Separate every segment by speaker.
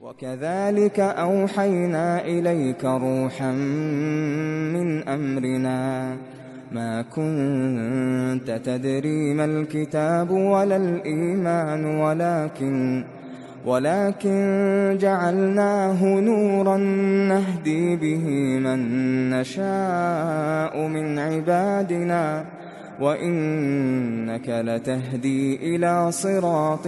Speaker 1: وكذلك أوحينا إليك روحا من أمرنا ما كنت تدري ما الكتاب ولا الإيمان ولكن ولكن جعلناه نورا نهدي به من نشاء من عبادنا وإنك لتهدي إلى صراط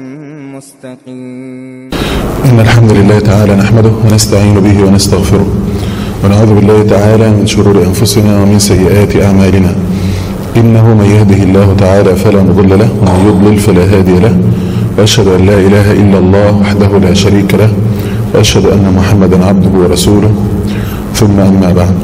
Speaker 1: مستقيم
Speaker 2: إن الحمد لله تعالى نحمده ونستعين به ونستغفره ونعوذ بالله تعالى من شرور أنفسنا ومن سيئات أعمالنا إنه من يهده الله تعالى فلا مضل له ومن يضلل فلا هادي له وأشهد أن لا إله إلا الله وحده لا شريك له وأشهد أن محمدا عبده ورسوله ثم أما بعد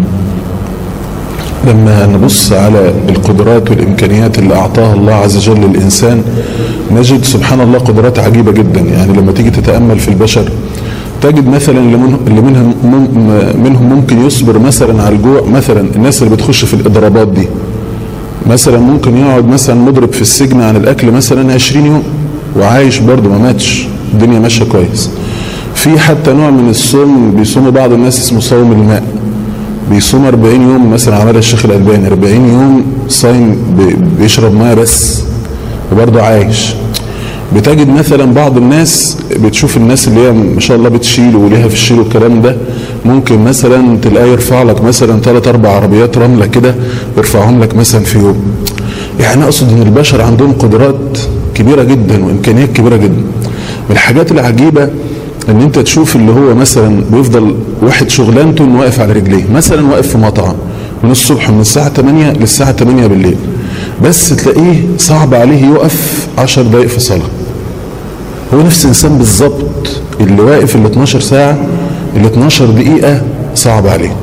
Speaker 2: لما نبص على القدرات والإمكانيات اللي أعطاها الله عز وجل للإنسان نجد سبحان الله قدرات عجيبة جدا يعني لما تيجي تتأمل في البشر تجد مثلا اللي منهم منهم ممكن يصبر مثلا على الجوع مثلا الناس اللي بتخش في الإضرابات دي مثلا ممكن يقعد مثلا مضرب في السجن عن الأكل مثلا 20 يوم وعايش برضه ما ماتش الدنيا ماشية كويس في حتى نوع من الصوم بيصوم بعض الناس اسمه صوم الماء بيصوم 40 يوم مثلا عملها الشيخ الألباني 40 يوم صايم بيشرب ميه بس وبرضه عايش بتجد مثلا بعض الناس بتشوف الناس اللي هي ما شاء الله بتشيل وليها في الشيل والكلام ده ممكن مثلا تلاقيه يرفع لك مثلا ثلاث اربع عربيات رمله كده يرفعهم لك مثلا في يوم يعني اقصد ان البشر عندهم قدرات كبيره جدا وامكانيات كبيره جدا من الحاجات العجيبه ان انت تشوف اللي هو مثلا بيفضل واحد شغلانته انه واقف على رجليه مثلا واقف في مطعم من الصبح من الساعه 8 للساعه 8 بالليل بس تلاقيه صعب عليه يقف 10 دقائق في صلاه هو نفس الانسان بالظبط اللي واقف ال 12 ساعه ال 12 دقيقه صعب عليه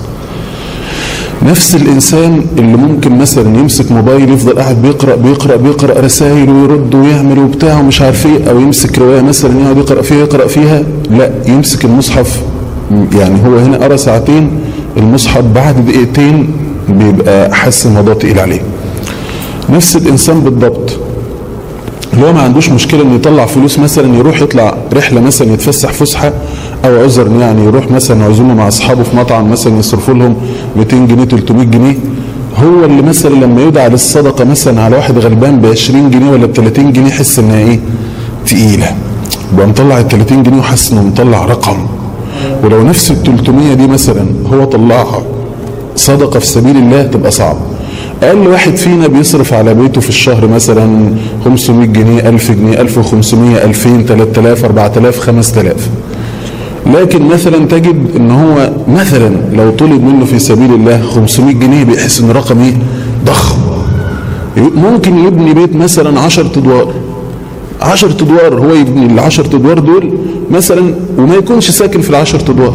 Speaker 2: نفس الانسان اللي ممكن مثلا يمسك موبايل يفضل قاعد بيقرا بيقرا بيقرا رسائل ويرد ويعمل وبتاع ومش عارف ايه او يمسك روايه مثلا يقعد يقرا فيها يقرا فيها لا يمسك المصحف يعني هو هنا قرا ساعتين المصحف بعد دقيقتين بيبقى حاسس الموضوع تقيل عليه نفس الانسان بالضبط اللي هو ما عندوش مشكله انه يطلع فلوس مثلا يروح يطلع رحله مثلا يتفسح فسحه او عذر يعني يروح مثلا عزومه مع اصحابه في مطعم مثلا يصرفوا لهم 200 جنيه 300 جنيه هو اللي مثلا لما يدعى للصدقه مثلا على واحد غلبان ب 20 جنيه ولا ب 30 جنيه يحس انها ايه؟ تقيله يبقى مطلع ال 30 جنيه وحاسس انه مطلع رقم ولو نفس ال 300 دي مثلا هو طلعها صدقه في سبيل الله تبقى صعبه اقل واحد فينا بيصرف على بيته في الشهر مثلا 500 جنيه 1000 جنيه 1500 2000 3000 4000 5000 لكن مثلا تجد ان هو مثلا لو طلب منه في سبيل الله 500 جنيه بيحس ان رقم ايه ضخم ممكن يبني بيت مثلا 10 ادوار 10 ادوار هو يبني ال 10 ادوار دول مثلا وما يكونش ساكن في ال 10 ادوار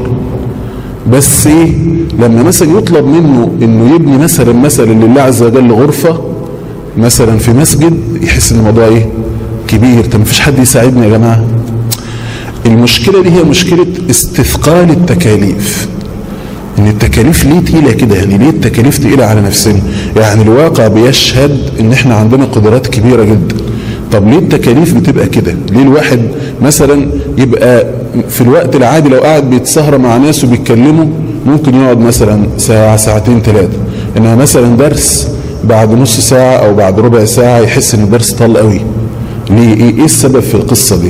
Speaker 2: بس ايه لما مثلا يطلب منه انه يبني مثلا مثلا لله عز وجل غرفة مثلا في مسجد يحس ان الموضوع ايه كبير طب مفيش حد يساعدني يا جماعة المشكلة دي هي مشكلة استثقال التكاليف ان التكاليف ليه تقيلة كده يعني ليه التكاليف تقيلة على نفسنا يعني الواقع بيشهد ان احنا عندنا قدرات كبيرة جدا طب ليه التكاليف بتبقى كده ليه الواحد مثلا يبقى في الوقت العادي لو قاعد بيتسهر مع ناس وبيتكلموا ممكن يقعد مثلا ساعة ساعتين ثلاثة انما مثلا درس بعد نص ساعة او بعد ربع ساعة يحس ان الدرس طال قوي ليه ايه, إيه السبب في القصة دي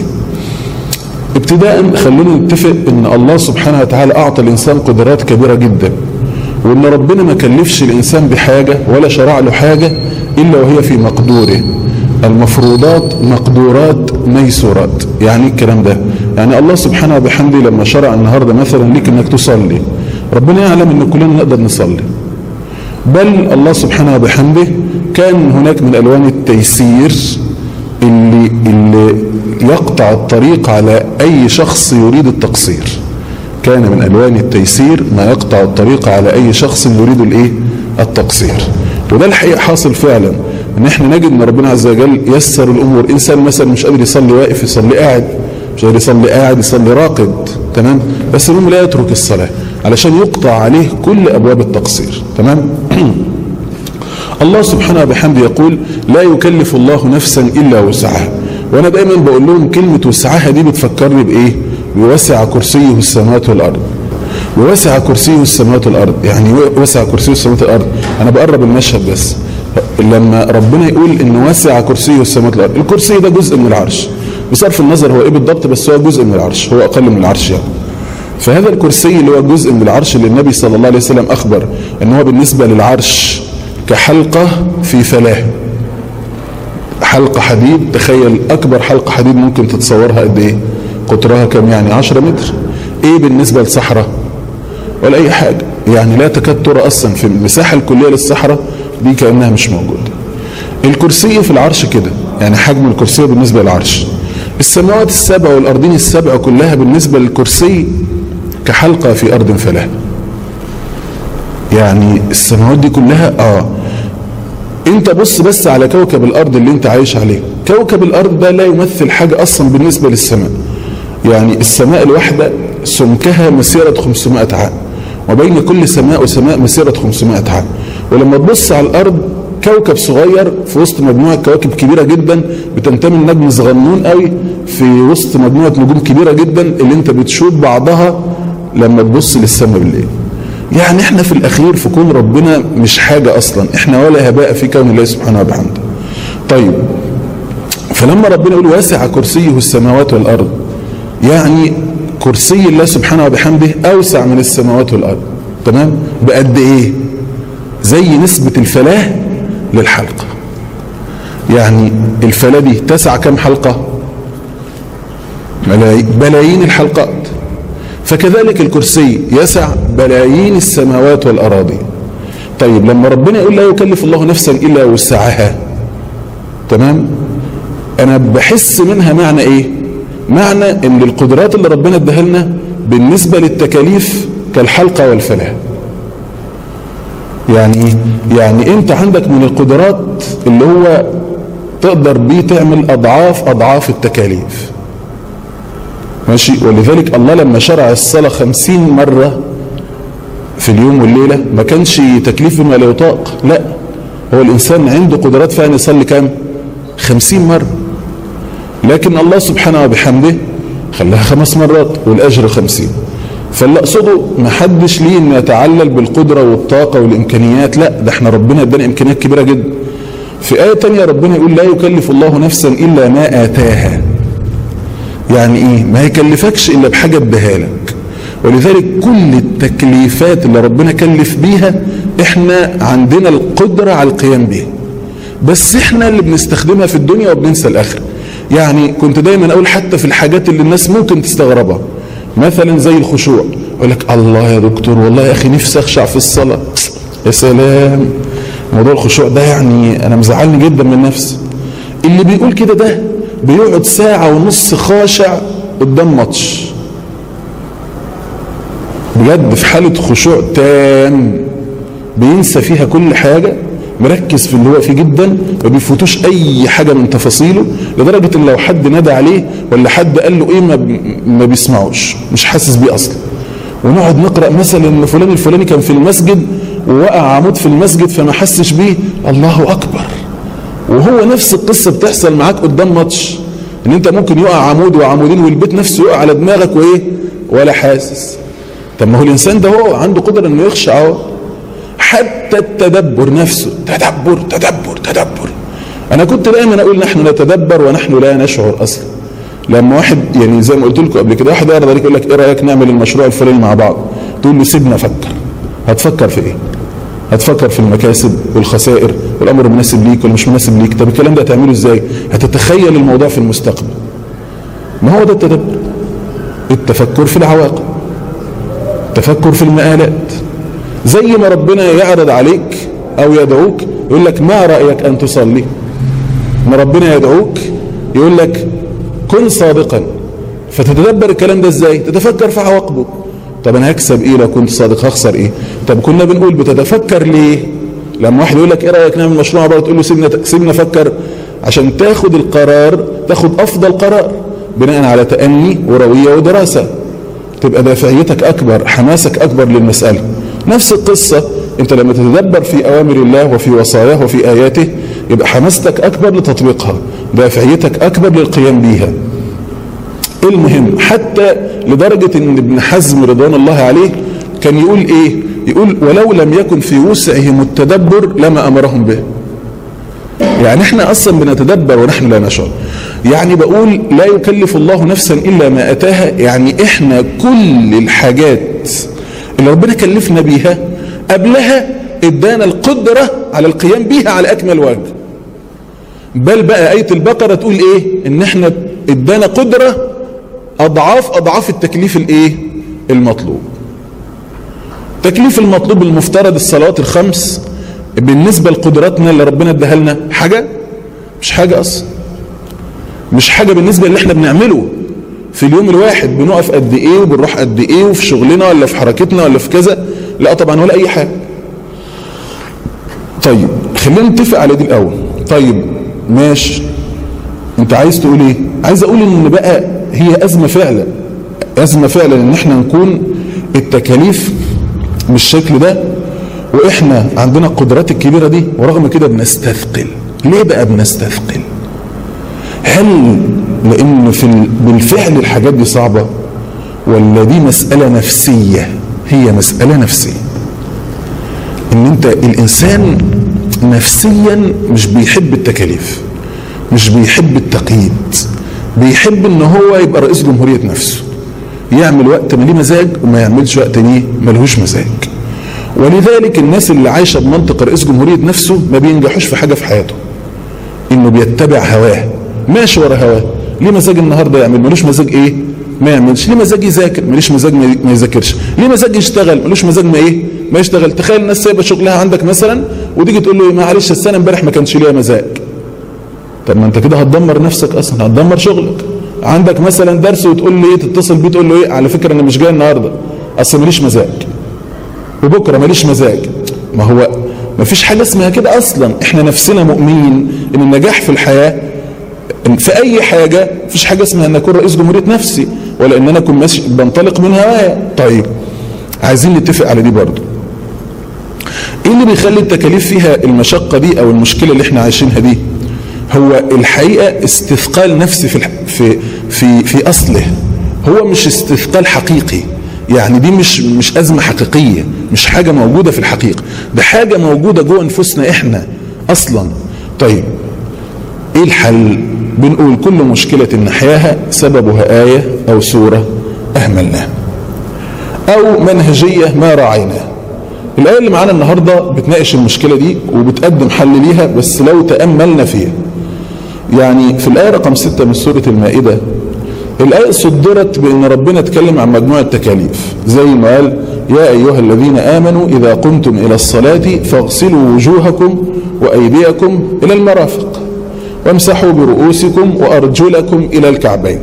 Speaker 2: ابتداء خلونا نتفق ان الله سبحانه وتعالى اعطى الانسان قدرات كبيرة جدا وان ربنا ما كلفش الانسان بحاجة ولا شرع له حاجة الا وهي في مقدوره المفروضات مقدورات ميسورات يعني الكلام ده يعني الله سبحانه وبحمده لما شرع النهاردة مثلا ليك انك تصلي ربنا يعلم ان كلنا نقدر نصلي بل الله سبحانه وبحمده كان هناك من الوان التيسير اللي, اللي يقطع الطريق على اي شخص يريد التقصير كان من الوان التيسير ما يقطع الطريق على اي شخص يريد الايه التقصير وده الحقيقة حاصل فعلا ان احنا نجد ان ربنا عز وجل يسر الامور انسان مثلا مش قادر يصلي واقف يصلي قاعد مش قادر يصلي قاعد يصلي راقد تمام بس المهم لا يترك الصلاة علشان يقطع عليه كل ابواب التقصير تمام الله سبحانه وبحمده يقول لا يكلف الله نفسا الا وسعها وانا دايما بقول لهم كلمة وسعها دي بتفكرني بايه ووسع كرسيه السماوات والارض ووسع كرسيه السماوات والارض يعني وسع كرسيه السماوات والارض انا بقرب المشهد بس لما ربنا يقول ان وسع كرسيه السماوات والارض الكرسي ده جزء من العرش بصرف النظر هو ايه بالضبط بس هو جزء من العرش هو اقل من العرش يعني فهذا الكرسي اللي هو جزء من العرش اللي النبي صلى الله عليه وسلم اخبر ان هو بالنسبه للعرش كحلقه في فلاه حلقه حديد تخيل اكبر حلقه حديد ممكن تتصورها قد ايه قطرها كم يعني 10 متر ايه بالنسبه للصحراء ولا اي حاجه يعني لا تكاد ترى اصلا في المساحه الكليه للصحراء دي كانها مش موجوده الكرسي في العرش كده يعني حجم الكرسي بالنسبه للعرش السماوات السبع والارضين السبع كلها بالنسبه للكرسي كحلقه في ارض فلاه يعني السماوات دي كلها اه انت بص بس على كوكب الارض اللي انت عايش عليه كوكب الارض ده لا يمثل حاجه اصلا بالنسبه للسماء يعني السماء الواحده سمكها مسيره 500 عام وبين كل سماء وسماء مسيره 500 عام ولما تبص على الارض كوكب صغير في وسط مجموعه كواكب كبيره جدا بتنتمي لنجم صغنون قوي في وسط مجموعه نجوم كبيره جدا اللي انت بتشوف بعضها لما تبص للسماء بالليل يعني احنا في الاخير في كون ربنا مش حاجه اصلا احنا ولا هباء في كون الله سبحانه وبحمده طيب فلما ربنا يقول واسع كرسيه السماوات والارض يعني كرسي الله سبحانه وبحمده اوسع من السماوات والارض تمام بقد ايه زي نسبة الفلاة للحلقة يعني الفلاة دي تسع كم حلقة بلايين الحلقات فكذلك الكرسي يسع بلايين السماوات والأراضي طيب لما ربنا يقول لا يكلف الله نفسا إلا وسعها تمام أنا بحس منها معنى إيه معنى ان القدرات اللي ربنا اداها لنا بالنسبة للتكاليف كالحلقة والفلاة يعني ايه يعني انت عندك من القدرات اللي هو تقدر بيه تعمل اضعاف اضعاف التكاليف ماشي ولذلك الله لما شرع الصلاة خمسين مرة في اليوم والليلة ما كانش تكليف بما لا يطاق لا هو الانسان عنده قدرات فعلا يصلي كام خمسين مرة لكن الله سبحانه وبحمده خلاها خمس مرات والأجر خمسين فاللي أقصده ما حدش ليه أن يتعلل بالقدرة والطاقة والإمكانيات لا ده احنا ربنا ادانا إمكانيات كبيرة جدا في آية تانية ربنا يقول لا يكلف الله نفسا إلا ما آتاها يعني إيه ما يكلفكش إلا بحاجة اداها لك ولذلك كل التكليفات اللي ربنا كلف بيها احنا عندنا القدرة على القيام بيها بس احنا اللي بنستخدمها في الدنيا وبننسى الآخرة يعني كنت دايما اقول حتى في الحاجات اللي الناس ممكن تستغربها مثلا زي الخشوع يقول لك الله يا دكتور والله يا اخي نفسي اخشع في الصلاه يا سلام موضوع الخشوع ده يعني انا مزعلني جدا من نفسي اللي بيقول كده ده بيقعد ساعه ونص خاشع قدام ماتش بجد في حاله خشوع تام بينسى فيها كل حاجه مركز في اللي هو فيه جدا ما بيفوتوش اي حاجه من تفاصيله لدرجه ان لو حد نادى عليه ولا حد قال له ايه ما, ما بيسمعوش مش حاسس بيه اصلا ونقعد نقرا مثلا ان فلان الفلاني كان في المسجد ووقع عمود في المسجد فما حسش بيه الله اكبر وهو نفس القصه بتحصل معاك قدام ماتش ان انت ممكن يقع عمود وعمودين والبيت نفسه يقع على دماغك وايه ولا حاسس طب ما هو الانسان ده هو عنده قدره انه يخشع اهو حتى التدبر نفسه تدبر تدبر تدبر انا كنت دايما اقول نحن نتدبر ونحن لا نشعر اصلا لما واحد يعني زي ما قلت لكم قبل كده واحد يعرض عليك يقول لك ايه رايك نعمل المشروع الفلاني مع بعض تقول له سيبنا افكر هتفكر في ايه هتفكر في المكاسب والخسائر والامر مناسب ليك ولا مش مناسب ليك طب الكلام ده هتعمله ازاي هتتخيل الموضوع في المستقبل ما هو ده التدبر التفكر في العواقب التفكر في المآلات زي ما ربنا يعرض عليك او يدعوك يقول لك ما رأيك ان تصلي ما ربنا يدعوك يقول لك كن صادقا فتتدبر الكلام ده ازاي تتفكر في عواقبه طب انا هكسب ايه لو كنت صادق هخسر ايه طب كنا بنقول بتتفكر ليه لما واحد يقول لك ايه رايك نعمل مشروع بره تقول له سيبنا سيبنا افكر عشان تاخد القرار تاخد افضل قرار بناء على تأني وروية ودراسة تبقى دافعيتك اكبر حماسك اكبر للمسألة نفس القصة انت لما تتدبر في اوامر الله وفي وصاياه وفي اياته يبقى حماستك اكبر لتطبيقها دافعيتك اكبر للقيام بيها المهم حتى لدرجة ان ابن حزم رضوان الله عليه كان يقول ايه يقول ولو لم يكن في وسعهم التدبر لما امرهم به يعني احنا اصلا بنتدبر ونحن لا نشعر يعني بقول لا يكلف الله نفسا الا ما اتاها يعني احنا كل الحاجات اللي ربنا كلفنا بيها قبلها ادانا القدرة على القيام بيها على اكمل وجه بل بقى آية البقرة تقول ايه ان احنا ادانا قدرة اضعاف اضعاف التكليف الايه المطلوب تكليف المطلوب المفترض الصلوات الخمس بالنسبة لقدراتنا اللي ربنا اداها لنا حاجة مش حاجة اصلا مش حاجة بالنسبة اللي احنا بنعمله في اليوم الواحد بنقف قد ايه وبنروح قد ايه وفي شغلنا ولا في حركتنا ولا في كذا لا طبعا ولا اي حاجة طيب خلينا نتفق على دي الاول طيب ماشي انت عايز تقول ايه عايز اقول ان بقى هي ازمة فعلا ازمة فعلا ان احنا نكون التكاليف بالشكل ده واحنا عندنا القدرات الكبيرة دي ورغم كده بنستثقل ليه بقى بنستثقل هل لان في ال... بالفعل الحاجات دي صعبة ولا دي مسألة نفسية هي مسألة نفسية ان انت الانسان نفسيا مش بيحب التكاليف مش بيحب التقييد بيحب ان هو يبقى رئيس جمهورية نفسه يعمل وقت ما ليه مزاج وما يعملش وقت ليه ملهوش مزاج ولذلك الناس اللي عايشة بمنطق رئيس جمهورية نفسه ما بينجحوش في حاجة في حياته انه بيتبع هواه ماشي ورا هواه ليه مزاج النهاردة يعمل ملوش مزاج ايه ما يعملش ليه مزاج يذاكر ملوش مزاج ما يذاكرش ليه مزاج يشتغل ملوش مزاج ما ايه ما يشتغل تخيل الناس سايبه شغلها عندك مثلا وتيجي تقول له معلش السنه امبارح ما كانش ليها مزاج طب ما انت كده هتدمر نفسك اصلا هتدمر شغلك عندك مثلا درس وتقول لي ايه تتصل بيه تقول له ايه على فكره انا مش جاي النهارده اصل ماليش مزاج وبكره ماليش مزاج ما هو ما فيش حاجه اسمها كده اصلا احنا نفسنا مؤمنين ان النجاح في الحياه في اي حاجه مفيش حاجه اسمها ان اكون رئيس جمهوريه نفسي ولا ان انا اكون ماشي بنطلق من هوايا طيب عايزين نتفق على دي برضه ايه اللي بيخلي التكاليف فيها المشقة دي او المشكلة اللي احنا عايشينها دي هو الحقيقة استثقال نفسي في, في, في, في اصله هو مش استثقال حقيقي يعني دي مش مش ازمة حقيقية مش حاجة موجودة في الحقيقة ده حاجة موجودة جوه نفوسنا احنا اصلا طيب ايه الحل بنقول كل مشكلة نحياها سببها آية او سورة اهملناها او منهجية ما راعيناها الآية اللي معانا النهاردة بتناقش المشكلة دي وبتقدم حل ليها بس لو تأملنا فيها يعني في الآية رقم 6 من سورة المائدة الآية صدرت بأن ربنا اتكلم عن مجموعة تكاليف زي ما قال يا أيها الذين آمنوا إذا قمتم إلى الصلاة فاغسلوا وجوهكم وأيديكم إلى المرافق وامسحوا برؤوسكم وأرجلكم إلى الكعبين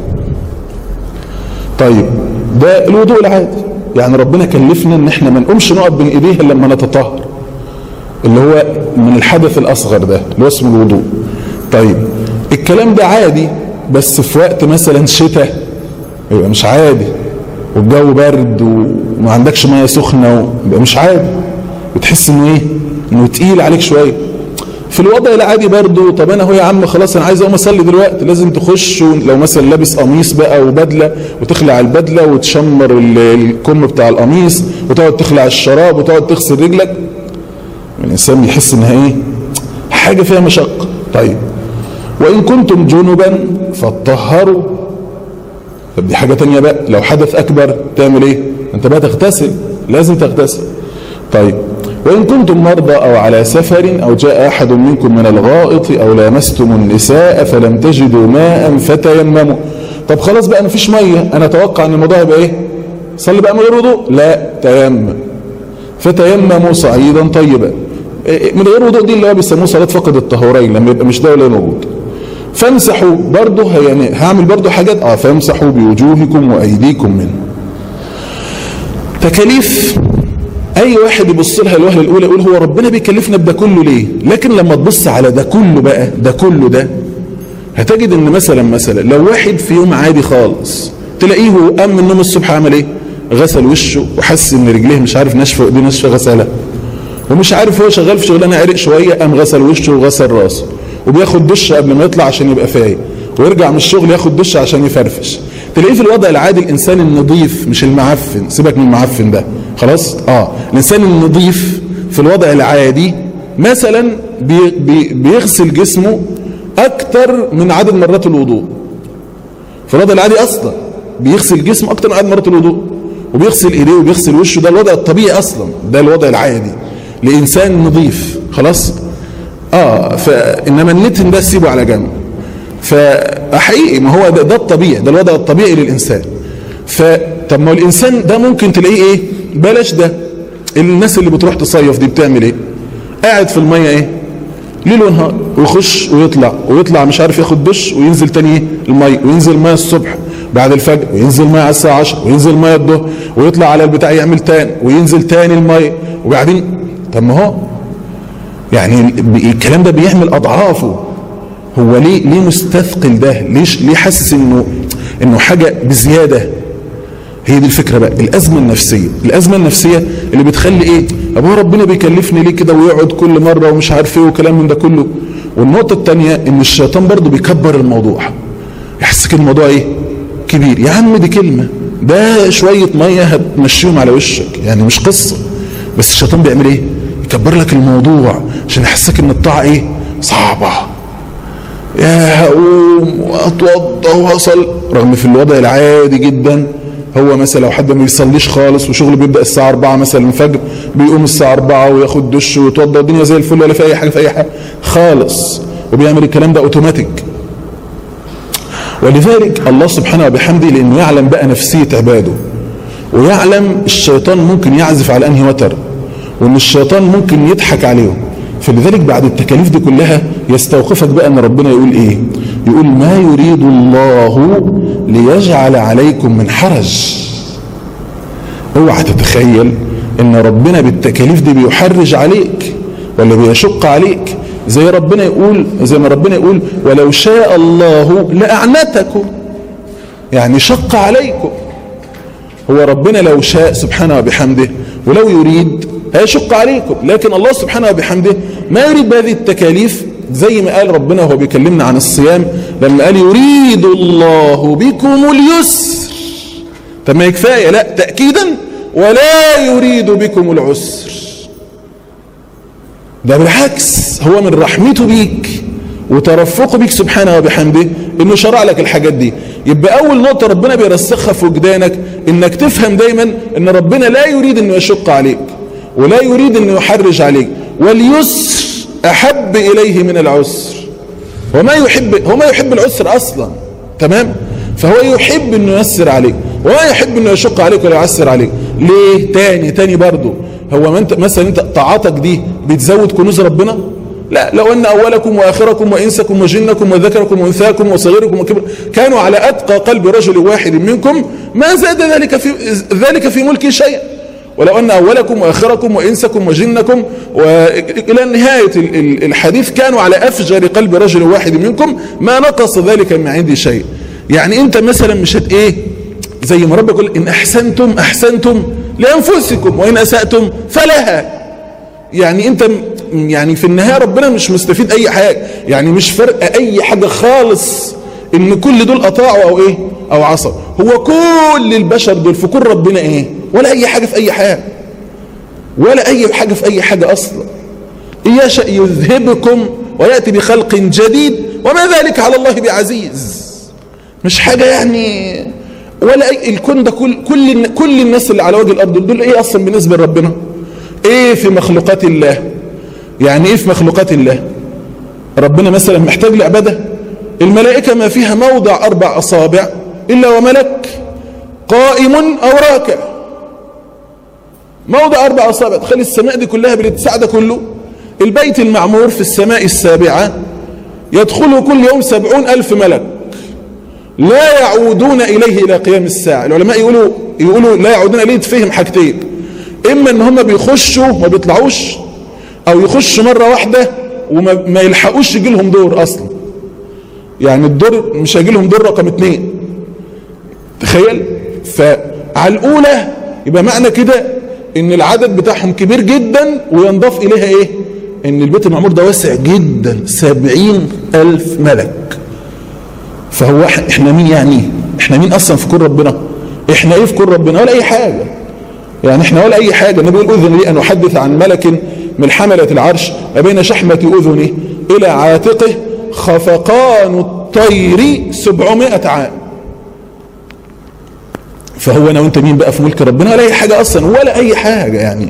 Speaker 2: طيب ده الوضوء العادي يعني ربنا كلفنا ان احنا ما نقومش نقف بين ايديه الا لما نتطهر اللي هو من الحدث الاصغر ده اللي هو اسمه الوضوء طيب الكلام ده عادي بس في وقت مثلا شتاء يبقى مش عادي والجو برد وما عندكش ميه سخنه يبقى مش عادي بتحس انه ايه انه تقيل عليك شويه في الوضع العادي برضه طب انا هو يا عم خلاص انا عايز اقوم اصلي دلوقتي لازم تخش لو مثلا لابس قميص بقى وبدله وتخلع البدله وتشمر الكم بتاع القميص وتقعد تخلع الشراب وتقعد تغسل رجلك الانسان يحس انها ايه حاجه فيها مشقه طيب وان كنتم جنبا فطهروا طب دي حاجه تانية بقى لو حدث اكبر تعمل ايه انت بقى تغتسل لازم تغتسل طيب وإن كنتم مرضى أو على سفر أو جاء أحد منكم من الغائط أو لامستم النساء فلم تجدوا ماء فتيمموا طب خلاص بقى مفيش مية أنا أتوقع أن الموضوع يبقى إيه صلي بقى من غير وضوء لا تيمم فتيمموا صعيدا طيبا من غير وضوء دي اللي هو بيسموه صلاة فقد الطهورين لما يبقى مش ده ولا موجود فامسحوا برضه يعني هعمل برضه حاجات اه فامسحوا بوجوهكم وايديكم منه تكاليف اي واحد يبص لها الوهله الاولى يقول هو ربنا بيكلفنا بده كله ليه لكن لما تبص على ده كله بقى ده كله ده هتجد ان مثلا مثلا لو واحد في يوم عادي خالص تلاقيه قام من النوم الصبح عمل ايه غسل وشه وحس ان رجليه مش عارف ناشفه وايديه ناشفه غسلها ومش عارف هو شغال في شغلانه عرق شويه قام غسل وشه وغسل راسه وبياخد دش قبل ما يطلع عشان يبقى فايق ويرجع من الشغل ياخد دش عشان يفرفش تلاقيه في الوضع العادي الانسان النظيف مش المعفن سيبك من المعفن ده خلاص اه الانسان النظيف في الوضع العادي مثلا بي بي بيغسل جسمه اكتر من عدد مرات الوضوء في الوضع العادي اصلا بيغسل جسمه اكتر من عدد مرات الوضوء وبيغسل ايديه وبيغسل وشه ده الوضع الطبيعي اصلا ده الوضع العادي لانسان نظيف خلاص اه فانما النتن ده سيبه على جنب فحقيقي ما هو ده, ده الطبيعي ده الوضع الطبيعي للانسان فطب ما الانسان ده ممكن تلاقيه ايه بلاش ده الناس اللي بتروح تصيف دي بتعمل ايه قاعد في الميه ايه ليل ونهار ويخش ويطلع ويطلع مش عارف ياخد دش وينزل تاني ايه الميه وينزل ميه الصبح بعد الفجر وينزل ميه على الساعه 10 وينزل ميه الظهر ويطلع على البتاع يعمل تاني وينزل تاني الميه وبعدين طب ما هو يعني الكلام ده بيعمل اضعافه هو ليه ليه مستثقل ده ليش ليه حاسس انه انه حاجه بزياده هي دي الفكره بقى الازمه النفسيه الازمه النفسيه اللي بتخلي ايه ابو ربنا بيكلفني ليه كده ويقعد كل مره ومش عارف ايه وكلام من ده كله والنقطه الثانيه ان الشيطان برضه بيكبر الموضوع يحسك الموضوع ايه كبير يا عم دي كلمه ده شويه ميه هتمشيهم على وشك يعني مش قصه بس الشيطان بيعمل ايه يكبر لك الموضوع عشان يحسسك ان الطاعه ايه صعبه يا هقوم واتوضى واصل رغم في الوضع العادي جدا هو مثلا لو حد ما بيصليش خالص وشغله بيبدا الساعه 4 مثلا الفجر بيقوم الساعه 4 وياخد دش ويتوضى الدنيا زي الفل ولا في اي حاجه في اي حاجه خالص وبيعمل الكلام ده اوتوماتيك ولذلك الله سبحانه وبحمده لانه يعلم بقى نفسيه عباده ويعلم الشيطان ممكن يعزف على انهي وتر وان الشيطان ممكن يضحك عليهم فلذلك بعد التكاليف دي كلها يستوقفك بقى ان ربنا يقول ايه يقول ما يريد الله ليجعل عليكم من حرج اوعى تتخيل ان ربنا بالتكاليف دي بيحرج عليك ولا بيشق عليك زي ربنا يقول زي ما ربنا يقول ولو شاء الله لاعنتكم يعني شق عليكم هو ربنا لو شاء سبحانه وبحمده ولو يريد هيشق عليكم لكن الله سبحانه وبحمده ما يريد بهذه التكاليف زي ما قال ربنا وهو بيكلمنا عن الصيام لما قال يريد الله بكم اليسر طب ما كفايه لا تاكيدا ولا يريد بكم العسر ده بالعكس هو من رحمته بيك وترفقه بيك سبحانه وبحمده انه شرع لك الحاجات دي يبقى اول نقطة ربنا بيرسخها في وجدانك انك تفهم دايما ان ربنا لا يريد انه يشق عليك ولا يريد انه يحرج عليك واليسر احب اليه من العسر وما يحب هو ما يحب العسر اصلا تمام فهو يحب انه ييسر عليك وما يحب انه يشق عليك ولا يعسر عليك ليه تاني تاني برضه هو ما انت مثلا انت طاعاتك دي بتزود كنوز ربنا لا لو ان اولكم واخركم وانسكم وجنكم وذكركم وانثاكم وصغيركم وكبر كانوا على اتقى قلب رجل واحد منكم ما زاد ذلك في ذلك في ملكي شيئا ولو ان اولكم واخركم وانسكم وجنكم والى نهايه الحديث كانوا على افجر قلب رجل واحد منكم ما نقص ذلك من عندي شيء يعني انت مثلا مش هت ايه زي ما ربك يقول ان احسنتم احسنتم لانفسكم وان اساتم فلها يعني انت يعني في النهايه ربنا مش مستفيد اي حاجه يعني مش فرق اي حاجه خالص ان كل دول اطاعوا او ايه او عصوا هو كل البشر دول في كل ربنا ايه ولا اي حاجه في اي حاجه ولا اي حاجه في اي حاجه اصلا إن يشاء يذهبكم وياتي بخلق جديد وما ذلك على الله بعزيز مش حاجه يعني ولا أي الكون ده كل كل كل الناس اللي على وجه الارض دول ايه اصلا بالنسبه لربنا ايه في مخلوقات الله يعني ايه في مخلوقات الله ربنا مثلا محتاج لعباده الملائكه ما فيها موضع اربع اصابع الا وملك قائم او راكع موضع اربع اصابع تخلي السماء دي كلها بالاتساع ده كله البيت المعمور في السماء السابعه يدخله كل يوم سبعون الف ملك لا يعودون اليه الى قيام الساعه العلماء يقولوا يقولوا لا يعودون اليه تفهم حاجتين اما ان هم بيخشوا ما بيطلعوش او يخشوا مرة واحدة وما ما يلحقوش يجي لهم دور اصلا يعني الدور مش هيجي لهم دور رقم اتنين تخيل فعلى الاولى يبقى معنى كده ان العدد بتاعهم كبير جدا وينضاف اليها ايه ان البيت المعمور ده واسع جدا سبعين الف ملك فهو احنا مين يعني احنا مين اصلا في كون ربنا احنا ايه في كون ربنا ولا اي حاجة يعني احنا ولا اي حاجة النبي يقول اذن لي ان احدث عن ملك من حملة العرش ما بين شحمة اذنه الى عاتقه خفقان الطير سبعمائة عام فهو انا وانت مين بقى في ملك ربنا ولا اي حاجة اصلا ولا اي حاجة يعني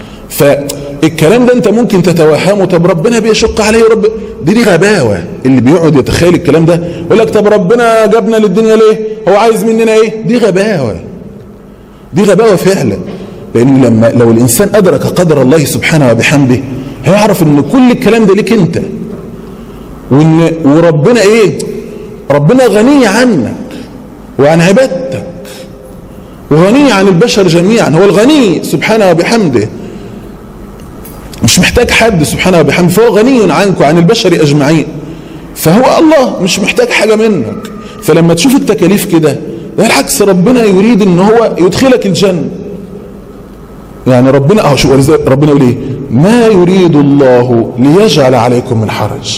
Speaker 2: فالكلام ده انت ممكن تتوهمه طب ربنا بيشق عليه رب دي دي غباوة اللي بيقعد يتخيل الكلام ده يقول لك طب ربنا جابنا للدنيا ليه هو عايز مننا ايه دي غباوة دي غباوة فعلا لان لما لو الانسان ادرك قدر الله سبحانه وبحمده هيعرف ان كل الكلام ده ليك انت وان وربنا ايه ربنا غني عنك وعن عبادتك وغني عن البشر جميعا هو الغني سبحانه وبحمده مش محتاج حد سبحانه وبحمده فهو غني عنك وعن البشر اجمعين فهو الله مش محتاج حاجة منك فلما تشوف التكاليف كده بالعكس ربنا يريد ان هو يدخلك الجنة يعني ربنا اه شو ربنا يقول ايه ما يريد الله ليجعل عليكم من حرج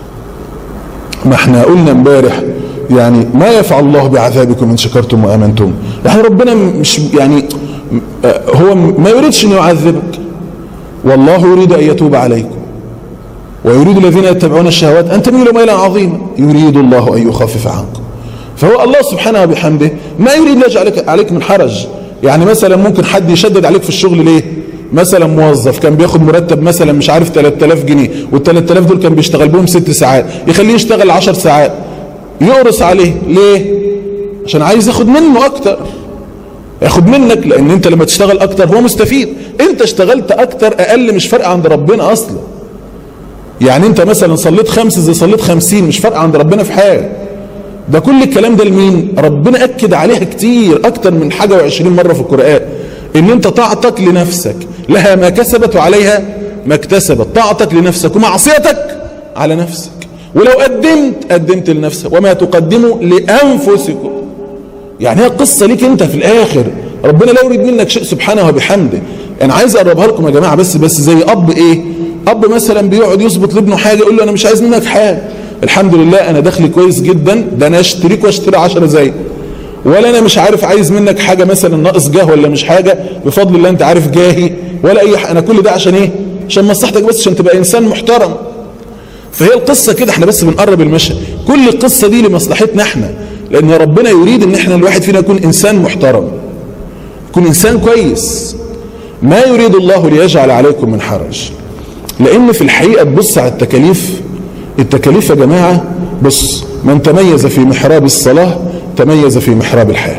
Speaker 2: ما احنا قلنا امبارح يعني ما يفعل الله بعذابكم ان شكرتم وامنتم يعني ربنا مش يعني هو ما يريدش انه يعذبك والله يريد ان يتوب عليكم ويريد الذين يتبعون الشهوات ان تميلوا ميلا عظيما يريد الله ان يخفف عنكم فهو الله سبحانه وبحمده ما يريد يجعل عليك من حرج يعني مثلا ممكن حد يشدد عليك في الشغل ليه مثلا موظف كان بياخد مرتب مثلا مش عارف 3000 جنيه وال 3000 دول كان بيشتغل بهم ست ساعات يخليه يشتغل 10 ساعات يقرص عليه ليه عشان عايز ياخد منه اكتر ياخد منك لان انت لما تشتغل اكتر هو مستفيد انت اشتغلت اكتر اقل مش فرق عند ربنا اصلا يعني انت مثلا صليت خمسة زي صليت خمسين مش فرق عند ربنا في حاجة ده كل الكلام ده لمين ربنا اكد عليها كتير اكتر من حاجة وعشرين مرة في القرآن ان انت طاعتك لنفسك لها ما كسبت وعليها ما اكتسبت طاعتك لنفسك ومعصيتك على نفسك ولو قدمت قدمت لنفسك وما تقدموا لأنفسكم يعني هي قصة ليك انت في الاخر ربنا لا يريد منك شيء سبحانه وبحمده انا عايز اقربها لكم يا جماعة بس بس زي اب ايه اب مثلا بيقعد يظبط لابنه حاجة يقول له انا مش عايز منك حاجة الحمد لله انا دخلي كويس جدا ده انا اشتريك واشتري 10 زي ولا انا مش عارف عايز منك حاجة مثلا ناقص جاه ولا مش حاجة بفضل الله انت عارف جاهي ولا اي حاجة انا كل ده عشان ايه عشان مصلحتك بس عشان تبقى انسان محترم فهي القصة كده احنا بس بنقرب المشهد كل القصة دي لمصلحتنا احنا لان ربنا يريد ان احنا الواحد فينا يكون انسان محترم يكون انسان كويس ما يريد الله ليجعل عليكم من حرج لان في الحقيقة تبص على التكاليف التكاليف يا جماعة بص من تميز في محراب الصلاة تميز في محراب الحياة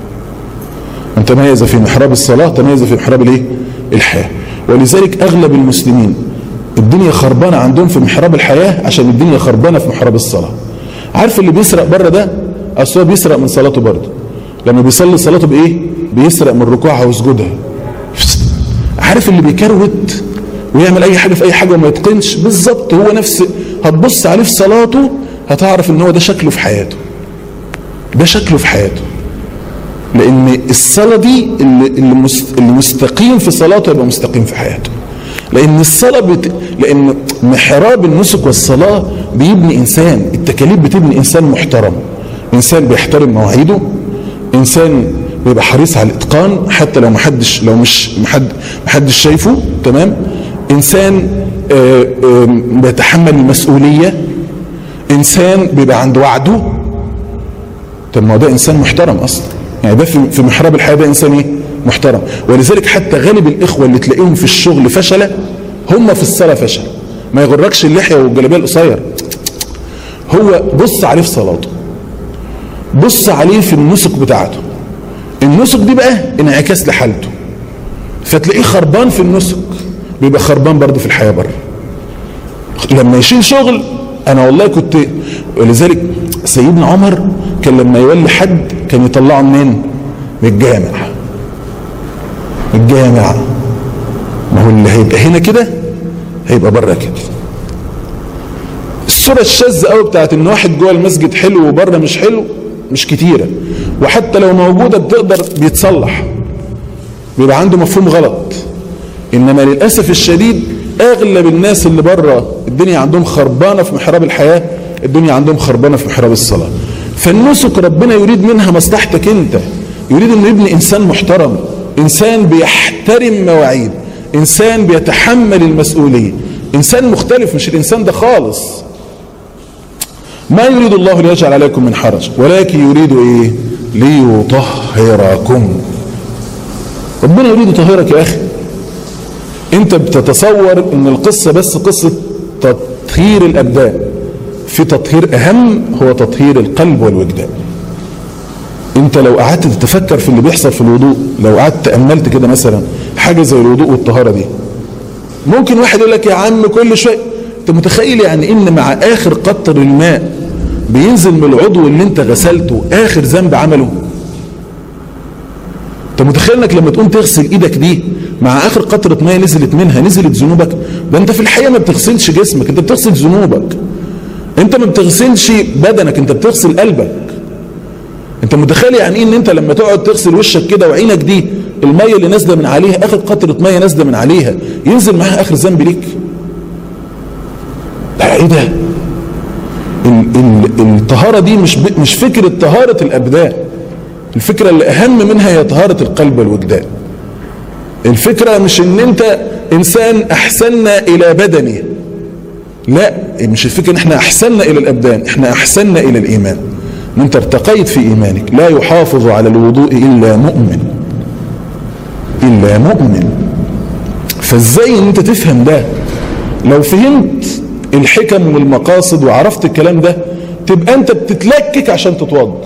Speaker 2: من تميز في محراب الصلاة تميز في محراب الايه الحياة ولذلك اغلب المسلمين الدنيا خربانة عندهم في محراب الحياة عشان الدنيا خربانة في محراب الصلاة عارف اللي بيسرق بره ده اصل هو بيسرق من صلاته برضه لما بيصلي صلاته بايه بيسرق من ركوعها وسجودها عارف اللي بيكروت ويعمل اي حاجة في اي حاجة وما يتقنش بالظبط هو نفس هتبص عليه في صلاته هتعرف ان هو ده شكله في حياته ده شكله في حياته لان الصلاة دي اللي, اللي مستقيم في صلاته يبقى مستقيم في حياته لان الصلاة بت... لان محراب النسك والصلاة بيبني انسان التكاليف بتبني انسان محترم انسان بيحترم مواعيده انسان بيبقى حريص على الاتقان حتى لو محدش لو مش محد محدش شايفه تمام انسان آآ آآ بيتحمل المسؤولية انسان بيبقى عنده وعده طب ما هو ده انسان محترم اصلا يعني ده في في محراب الحياه ده انسان ايه محترم ولذلك حتى غالب الاخوه اللي تلاقيهم في الشغل فشله هم في الصلاه فشل ما يغركش اللحيه والجلابيه القصير هو بص عليه في صلاته بص عليه في النسك بتاعته النسك دي بقى انعكاس لحالته فتلاقيه خربان في النسك بيبقى خربان برضه في الحياه بره لما يشيل شغل انا والله كنت ولذلك سيدنا عمر كان لما يولي حد كان يطلعه منين من الجامع من الجامع ما هو اللي هيبقى هنا كده هيبقى بره كده الصورة الشاذة قوي بتاعت ان واحد جوه المسجد حلو وبره مش حلو مش كتيرة وحتى لو موجودة بتقدر بيتصلح بيبقى عنده مفهوم غلط انما للأسف الشديد اغلب الناس اللي بره الدنيا عندهم خربانة في محراب الحياة الدنيا عندهم خربانة في محراب الصلاة فالنسك ربنا يريد منها مصلحتك انت يريد انه يبني انسان محترم انسان بيحترم مواعيد انسان بيتحمل المسؤوليه انسان مختلف مش الانسان ده خالص ما يريد الله ليجعل عليكم من حرج ولكن يريد ايه ليطهركم ربنا يريد يطهرك يا اخي انت بتتصور ان القصة بس قصة تطهير الابدان في تطهير اهم هو تطهير القلب والوجدان انت لو قعدت تتفكر في اللي بيحصل في الوضوء لو قعدت تأملت كده مثلا حاجة زي الوضوء والطهارة دي ممكن واحد يقول لك يا عم كل شوية انت متخيل يعني ان مع اخر قطر الماء بينزل من العضو اللي انت غسلته اخر ذنب عمله انت متخيل انك لما تقوم تغسل ايدك دي مع اخر قطرة ماء نزلت منها نزلت ذنوبك ده انت في الحقيقة ما بتغسلش جسمك انت بتغسل ذنوبك انت ما بتغسلش بدنك انت بتغسل قلبك انت متخيل يعني ايه ان انت لما تقعد تغسل وشك كده وعينك دي المية اللي نازله من عليها اخر قطرة مية نازله من عليها ينزل معاها اخر ذنب ليك ده ايه ده ال- ال- الطهارة دي مش ب- مش فكرة طهارة الابدان الفكرة اللي اهم منها هي طهارة القلب والوجدان الفكرة مش ان انت انسان احسننا الى بدنه لا مش الفكرة ان احنا احسننا الى الابدان احنا احسننا الى الايمان ان انت ارتقيت في ايمانك لا يحافظ على الوضوء الا مؤمن الا مؤمن فازاي ان انت تفهم ده لو فهمت الحكم والمقاصد وعرفت الكلام ده تبقى انت بتتلكك عشان تتوضى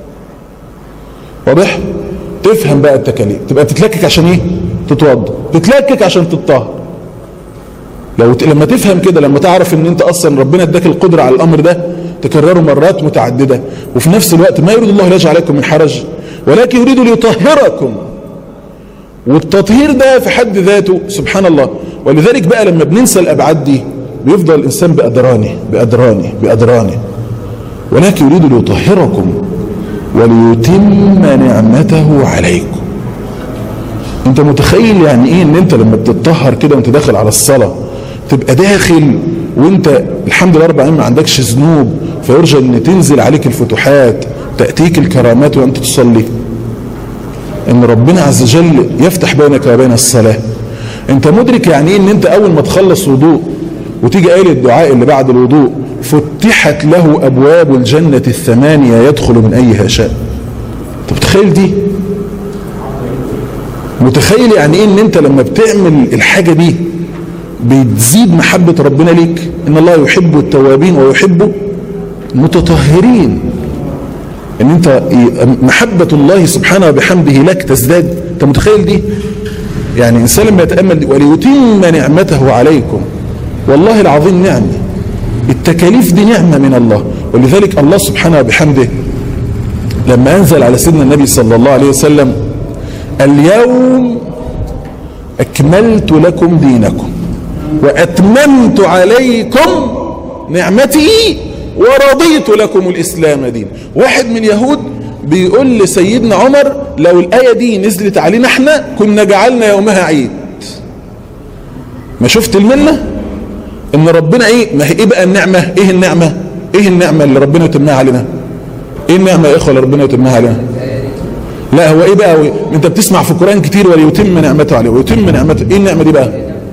Speaker 2: واضح تفهم بقى التكاليف تبقى بتتلكك عشان ايه تتوضى تتلكك عشان تتطهر لو ت... لما تفهم كده لما تعرف ان انت اصلا ربنا اداك القدره على الامر ده تكرره مرات متعدده وفي نفس الوقت ما يريد الله ليجعل عليكم من حرج ولكن يريد ليطهركم والتطهير ده في حد ذاته سبحان الله ولذلك بقى لما بننسى الابعاد دي بيفضل الانسان بادرانه بادرانه بادرانه ولكن يريد ليطهركم وليتم نعمته عليكم انت متخيل يعني ايه ان انت لما بتتطهر كده وانت داخل على الصلاة تبقى داخل وانت الحمد لله رب العالمين ما عندكش ذنوب فيرجى ان تنزل عليك الفتوحات تأتيك الكرامات وانت تصلي ان ربنا عز وجل يفتح بينك وبين الصلاة انت مدرك يعني ايه ان انت اول ما تخلص وضوء وتيجي قايل الدعاء اللي بعد الوضوء فتحت له ابواب الجنة الثمانية يدخل من ايها شاء انت متخيل دي متخيل يعني ايه ان انت لما بتعمل الحاجة دي بتزيد محبة ربنا ليك ان الله يحب التوابين ويحب المتطهرين ان انت محبة الله سبحانه وبحمده لك تزداد انت متخيل دي يعني انسان لما يتأمل دي وليتم نعمته عليكم والله العظيم نعمة التكاليف دي نعمة من الله ولذلك الله سبحانه وبحمده لما انزل على سيدنا النبي صلى الله عليه وسلم اليوم أكملت لكم دينكم وأتممت عليكم نعمتي ورضيت لكم الإسلام دين واحد من يهود بيقول لسيدنا عمر لو الآية دي نزلت علينا احنا كنا جعلنا يومها عيد ما شفت المنة ان ربنا ايه ما هي ايه بقى النعمة ايه النعمة ايه النعمة اللي ربنا يتمها علينا ايه النعمة يا اخوة اللي ربنا يتمها علينا لا هو ايه بقى انت بتسمع في القرآن كتير وليتم نعمته عليه ويتم نعمته ايه النعمة دي بقى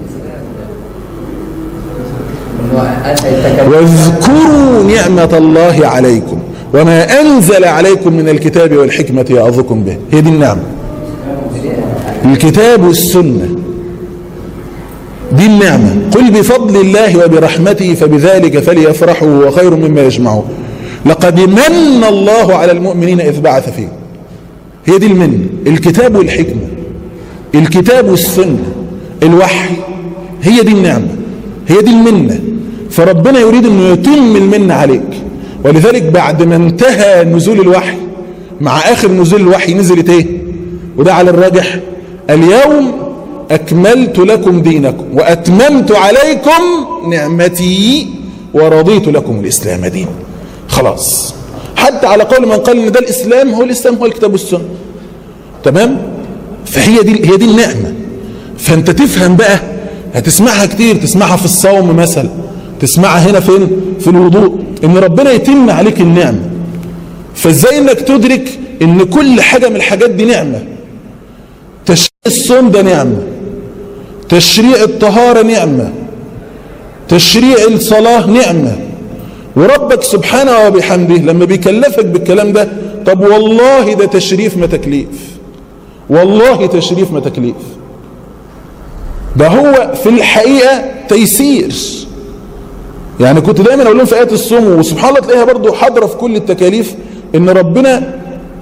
Speaker 2: واذكروا نعمة الله عليكم وما أنزل عليكم من الكتاب والحكمة يعظكم به هي دي النعمة الكتاب والسنة دي النعمة قل بفضل الله وبرحمته فبذلك فليفرحوا هو خير مما يجمعون لقد من الله على المؤمنين إذ بعث فيهم هي دي المنة الكتاب والحكمة الكتاب والسنة الوحي هي دي النعمة هي دي المنة فربنا يريد أنه يتم المنة عليك ولذلك بعد ما انتهى نزول الوحي مع آخر نزول الوحي نزلت ايه وده على الراجح اليوم أكملت لكم دينكم وأتممت عليكم نعمتي ورضيت لكم الإسلام دين خلاص حتى على قول من قال ان ده الاسلام هو الاسلام هو الكتاب والسنه تمام فهي دي هي دي النعمه فانت تفهم بقى هتسمعها كتير تسمعها في الصوم مثلا تسمعها هنا فين في الوضوء ان ربنا يتم عليك النعمه فازاي انك تدرك ان كل حاجة من الحاجات دي نعمة تشريع الصوم ده نعمة تشريع الطهارة نعمة تشريع الصلاة نعمة وربك سبحانه وبحمده لما بيكلفك بالكلام ده طب والله ده تشريف ما تكليف والله تشريف ما تكليف ده هو في الحقيقة تيسير يعني كنت دايما اقول لهم في ايات الصوم وسبحان الله تلاقيها برضو حاضره في كل التكاليف ان ربنا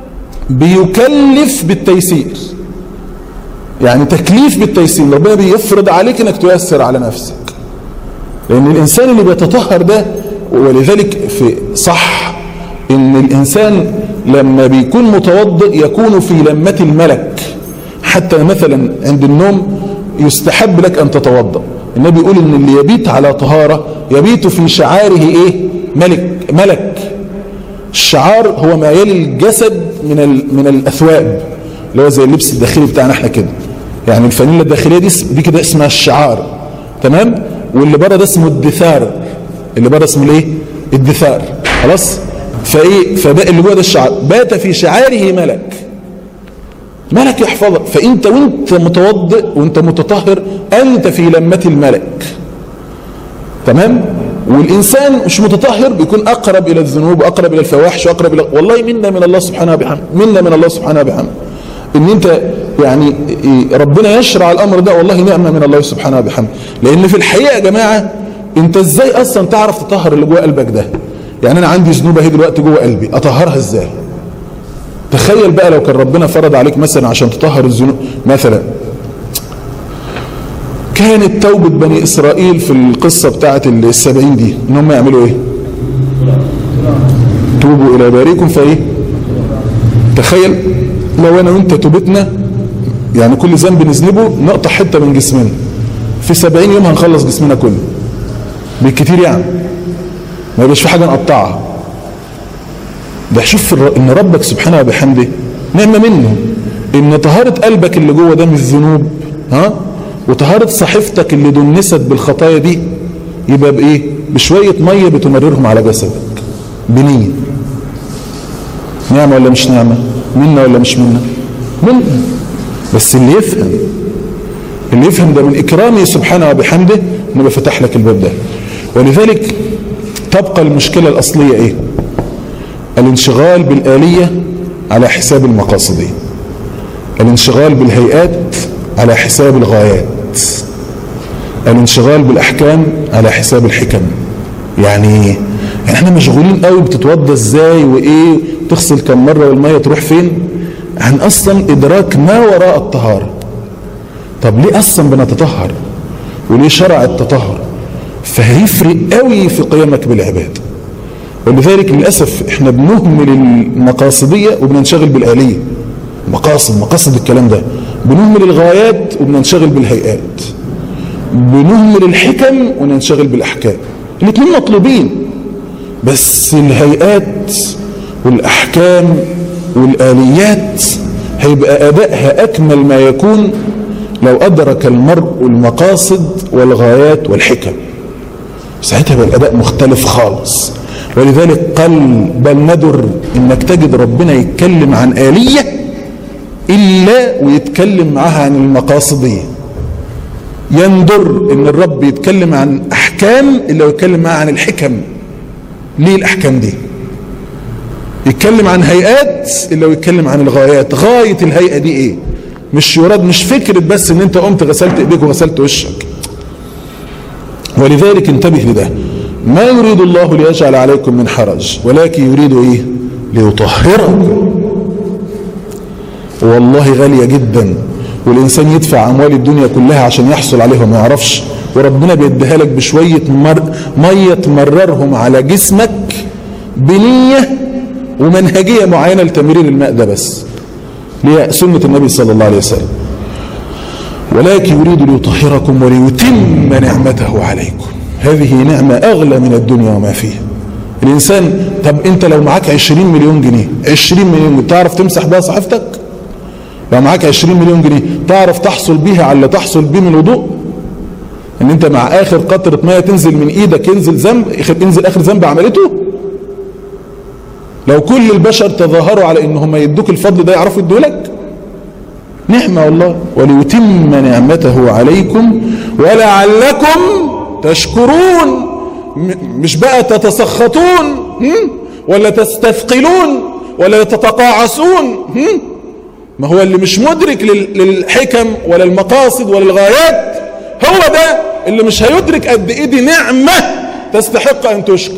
Speaker 2: بيكلف بالتيسير يعني تكليف بالتيسير ربنا بيفرض عليك انك تيسر على نفسك لان الانسان اللي بيتطهر ده ولذلك في صح ان الانسان لما بيكون متوضئ يكون في لمة الملك حتى مثلا عند النوم يستحب لك ان تتوضأ النبي يقول ان اللي يبيت على طهارة يبيت في شعاره ايه ملك ملك الشعار هو ما يلي الجسد من من الاثواب اللي هو زي اللبس الداخلي بتاعنا احنا كده يعني الفانيلا الداخليه دي دي كده اسمها الشعار تمام واللي بره ده اسمه الدثار اللي بره اسمه الايه الدثار خلاص فايه فده اللي جوه ده الشعار بات في شعاره ملك ملك يحفظك فانت وانت متوضئ وانت متطهر انت في لمة الملك تمام والإنسان مش متطهر بيكون أقرب إلى الذنوب وأقرب إلى الفواحش وأقرب إلى والله منا من الله سبحانه وبحمده منا من الله سبحانه وبحمده إن أنت يعني ربنا يشرع الأمر ده والله نعمة من الله سبحانه وبحمده لأن في الحقيقة يا جماعة أنت إزاي أصلا تعرف تطهر اللي جوه قلبك ده يعني أنا عندي ذنوب اهي دلوقتي جوه قلبي أطهرها إزاي تخيل بقى لو كان ربنا فرض عليك مثلا عشان تطهر الذنوب مثلا كانت توبة بني إسرائيل في القصة بتاعت السبعين دي إن هم يعملوا إيه توبوا إلى باريكم فإيه تخيل لو أنا وإنت توبتنا يعني كل ذنب نذنبه نقطع حتة من جسمنا في سبعين يوم هنخلص جسمنا كله بالكتير يعني ما يبقاش في حاجة نقطعها ده شوف ان ربك سبحانه وبحمده نعمة منه ان طهارة قلبك اللي جوه ده من الذنوب ها وطهارة صحيفتك اللي دنست بالخطايا دي يبقى بايه بشوية مية بتمررهم على جسدك بنية نعمة ولا مش نعمة منا ولا مش منا منا بس اللي يفهم اللي يفهم ده من إكرامه سبحانه وبحمده انه بفتح لك الباب ده ولذلك تبقى المشكلة الأصلية ايه الانشغال بالآلية على حساب المقاصدية الانشغال بالهيئات على حساب الغايات الانشغال بالأحكام على حساب الحكم يعني يعني احنا مشغولين قوي بتتوضى ازاي وايه تغسل كم مرة والمية تروح فين عن اصلا ادراك ما وراء الطهارة طب ليه اصلا بنتطهر وليه شرع التطهر فهيفرق قوي في قيامك بالعباده ولذلك للأسف احنا بنهمل المقاصدية وبننشغل بالآلية مقاصد مقاصد الكلام ده بنهمل الغايات وبننشغل بالهيئات بنهمل الحكم وننشغل بالأحكام الاثنين مطلوبين بس الهيئات والأحكام والآليات هيبقى أدائها أكمل ما يكون لو أدرك المرء المقاصد والغايات والحكم ساعتها يبقى الأداء مختلف خالص ولذلك قل بل ندر انك تجد ربنا يتكلم عن آلية إلا ويتكلم معها عن المقاصدية يندر ان الرب يتكلم عن احكام الا ويتكلم معها عن الحكم ليه الاحكام دي يتكلم عن هيئات الا ويتكلم عن الغايات غاية الهيئة دي ايه مش يراد مش فكرة بس ان انت قمت غسلت ايديك وغسلت وشك ولذلك انتبه لده ما يريد الله ليجعل عليكم من حرج ولكن يريد ايه ليطهركم والله غالية جدا والإنسان يدفع أموال الدنيا كلها عشان يحصل عليها وما يعرفش وربنا بيديها لك بشوية مر... مية تمررهم على جسمك بنية ومنهجية معينة لتمرير الماء ده بس ليه سنة النبي صلى الله عليه وسلم ولكن يريد ليطهركم وليتم نعمته عليكم هذه نعمة أغلى من الدنيا وما فيها الإنسان طب أنت لو معاك 20 مليون جنيه 20 مليون جنيه تعرف تمسح بها صحيفتك لو معاك 20 مليون جنيه تعرف تحصل بيها على اللي تحصل بيه من الوضوء ان انت مع اخر قطرة مية تنزل من ايدك ينزل ذنب ينزل اخر ذنب عملته لو كل البشر تظاهروا على انهم يدوك الفضل ده يعرفوا يدولك نعمة والله وليتم نعمته عليكم ولعلكم تشكرون مش بقى تتسخطون ولا تستثقلون ولا تتقاعسون ما هو اللي مش مدرك للحكم ولا المقاصد ولا الغايات هو ده اللي مش هيدرك قد ايه دي نعمة تستحق ان تشكر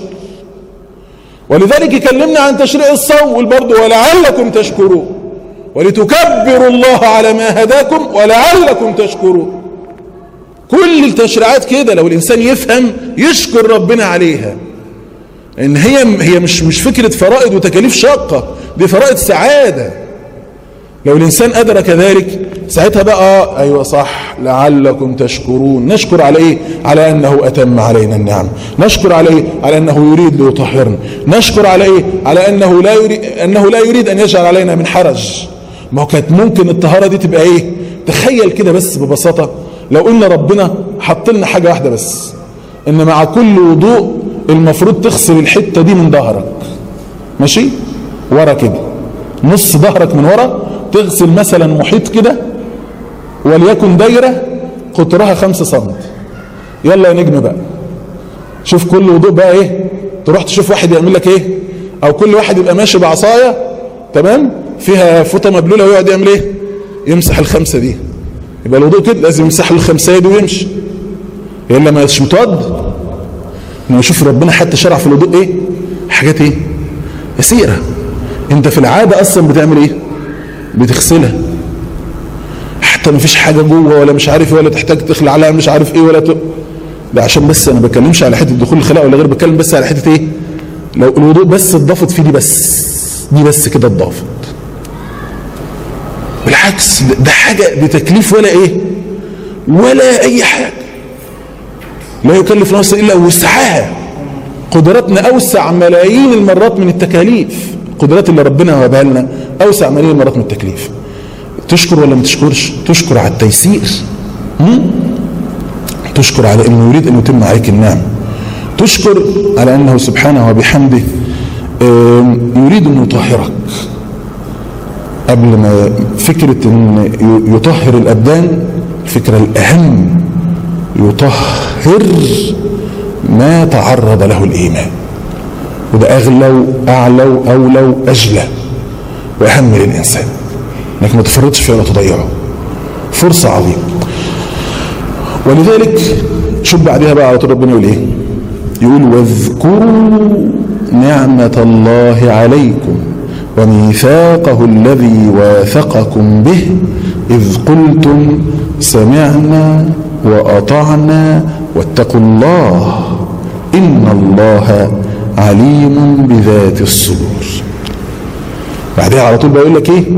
Speaker 2: ولذلك يكلمنا عن تشريع الصوم برضه ولعلكم تشكرون ولتكبروا الله على ما هداكم ولعلكم تشكرون كل التشريعات كده لو الإنسان يفهم يشكر ربنا عليها إن هي هي مش مش فكرة فرائض وتكاليف شاقة دي فرائض سعادة لو الإنسان أدرك ذلك ساعتها بقى أيوة صح لعلكم تشكرون نشكر على إيه على أنه أتم علينا النعم نشكر على إيه على أنه يريد ليطهرنا نشكر على إيه على أنه لا يريد أنه لا يريد أن يجعل علينا من حرج ما هو كانت ممكن الطهارة دي تبقى إيه تخيل كده بس ببساطة لو قلنا ربنا حط لنا حاجة واحدة بس إن مع كل وضوء المفروض تغسل الحتة دي من ظهرك ماشي ورا كده نص ظهرك من ورا تغسل مثلا محيط كده وليكن دايرة قطرها خمسة سم يلا يا نجم بقى شوف كل وضوء بقى ايه تروح تشوف واحد يعمل لك ايه او كل واحد يبقى ماشي بعصاية تمام فيها فوطة مبلولة ويقعد يعمل ايه يمسح الخمسة دي يبقى الوضوء كده لازم يمسح الخمسة دي ويمشي الا ما مش متوض انه يشوف ربنا حتى شرع في الوضوء ايه حاجات ايه يسيرة انت في العادة اصلا بتعمل ايه بتغسلها حتى ما فيش حاجة جوه ولا مش عارف ايه ولا تحتاج تخلع عليها مش عارف ايه ولا ت... ده عشان بس انا بتكلمش على حتة دخول الخلاء ولا غير بتكلم بس على حتة ايه لو الوضوء بس اتضافت فيه دي بس دي بس كده اتضافت بالعكس ده حاجة بتكليف ولا ايه ولا اي حاجة لا يكلف نفسه الا وسعها قدراتنا اوسع ملايين المرات من التكاليف القدرات اللي ربنا وهبها لنا اوسع ملايين المرات من التكليف تشكر ولا ما تشكرش تشكر على التيسير تشكر على انه يريد ان يتم عليك النعم تشكر على انه سبحانه وبحمده يريد ان يطهرك قبل ما فكرة ان يطهر الابدان الفكرة الاهم يطهر ما تعرض له الايمان وده اغلى واعلى واولى واجلى واهم للانسان انك ما تفرطش فيه ولا تضيعه فرصة عظيمة ولذلك شوف بعدها بقى على طول ربنا يقول ايه يقول واذكروا نعمة الله عليكم وميثاقه الذي واثقكم به إذ قلتم سمعنا وأطعنا واتقوا الله إن الله عليم بذات الصدور بعدها على طول بيقول لك ايه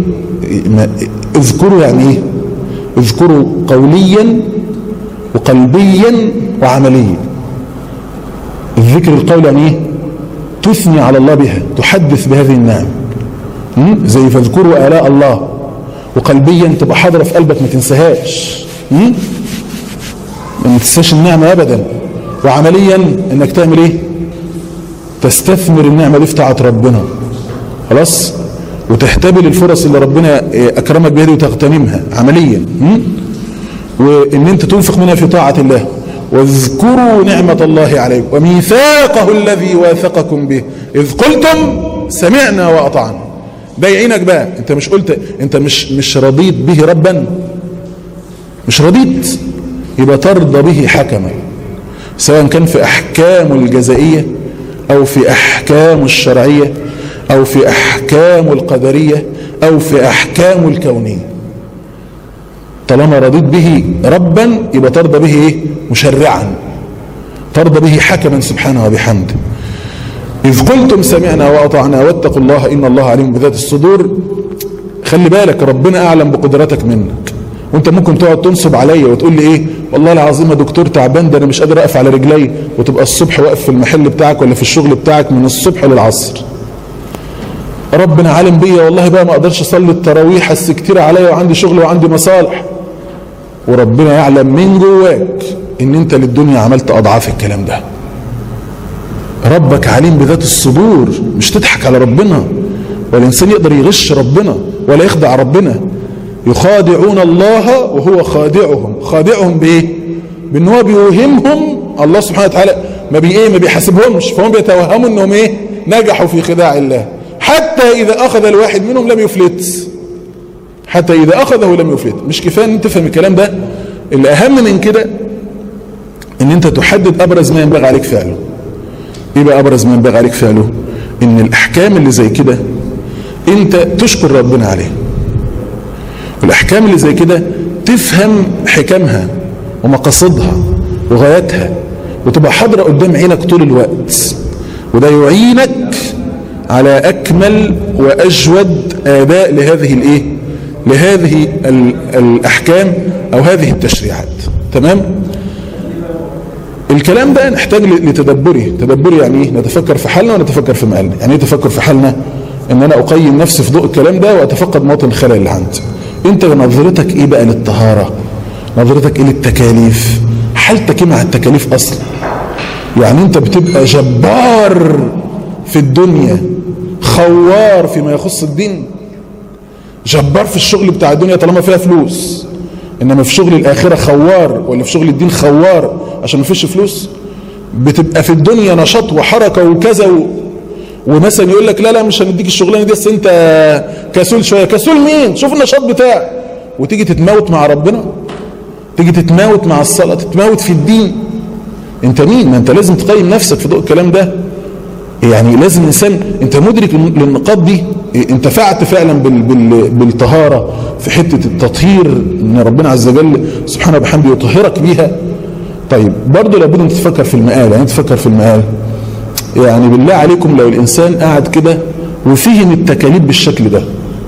Speaker 2: اذكروا يعني ايه اذكروا قوليا وقلبيا وعمليا الذكر القول يعني ايه تثني على الله بها تحدث بهذه النعم زي فاذكروا آلاء الله وقلبيا تبقى حاضرة في قلبك ما تنساهاش ما تنساش النعمة أبدا وعمليا انك تعمل ايه تستثمر النعمة دي في طاعة ربنا خلاص وتحتبل الفرص اللي ربنا اكرمك بها دي وتغتنمها عمليا وان انت تنفق منها في طاعة الله واذكروا نعمة الله عليكم وميثاقه الذي واثقكم به إذ قلتم سمعنا وأطعنا ده يعينك بقى انت مش قلت انت مش مش رضيت به ربا مش رضيت يبقى ترضى به حكما سواء كان في أحكامه الجزائية أو في أحكامه الشرعية أو في أحكامه القدرية أو في أحكامه الكونية طالما رضيت به ربا يبقى ترضى به ايه مشرعا ترضى به حكما سبحانه وبحمده إذ قلتم سمعنا وأطعنا واتقوا الله إن الله عليم بذات الصدور خلي بالك ربنا أعلم بقدرتك منك وانت ممكن تقعد تنصب عليا وتقول لي ايه والله العظيم يا دكتور تعبان ده انا مش قادر اقف على رجلي وتبقى الصبح واقف في المحل بتاعك ولا في الشغل بتاعك من الصبح للعصر ربنا عالم بيا والله بقى ما اقدرش اصلي التراويح بس كتير عليا وعندي شغل وعندي مصالح وربنا يعلم من جواك ان انت للدنيا عملت اضعاف الكلام ده ربك عليم بذات الصدور مش تضحك على ربنا والإنسان يقدر يغش ربنا ولا يخدع ربنا يخادعون الله وهو خادعهم خادعهم بإيه بأن هو بيوهمهم الله سبحانه وتعالى ما بي إيه ما بيحاسبهمش فهم بيتوهموا أنهم إيه نجحوا في خداع الله حتى إذا أخذ الواحد منهم لم يفلت حتى إذا أخذه لم يفلت مش كفاية أن تفهم الكلام ده اللي أهم من كده أن أنت تحدد أبرز ما ينبغي عليك فعله إيه بقى أبرز ما ينبغي عليك فعله أن الأحكام اللي زي كده أنت تشكر ربنا عليه والأحكام اللي زي كده تفهم حكمها ومقاصدها وغايتها وتبقى حاضرة قدام عينك طول الوقت وده يعينك على أكمل وأجود آداء لهذه الإيه لهذه الأحكام أو هذه التشريعات تمام الكلام ده نحتاج لتدبره تدبره يعني ايه نتفكر في حالنا ونتفكر في مقالنا يعني ايه تفكر في حالنا ان انا اقيم نفسي في ضوء الكلام ده واتفقد مواطن الخلل اللي عندي انت نظرتك ايه بقى للطهارة نظرتك ايه للتكاليف حالتك ايه مع التكاليف اصلا يعني انت بتبقى جبار في الدنيا خوار فيما يخص الدين جبار في الشغل بتاع الدنيا طالما فيها فلوس انما في شغل الاخره خوار ولا في شغل الدين خوار عشان ما فيش فلوس بتبقى في الدنيا نشاط وحركه وكذا و... ومثلا يقول لك لا لا مش هنديك الشغلانه دي بس انت كسول شويه كسول مين شوف النشاط بتاعك وتيجي تتموت مع ربنا تيجي تتموت مع الصلاه تتموت في الدين انت مين ما انت لازم تقيم نفسك في ضوء الكلام ده يعني لازم الانسان انت مدرك للنقاط دي انتفعت فعلا بال بال بالطهاره في حته التطهير ان ربنا عز وجل سبحانه وبحمده يطهرك بيها طيب برضه لابد ان تفكر في المآل يعني تفكر في المآل يعني بالله عليكم لو الانسان قاعد كده وفهم التكاليف بالشكل ده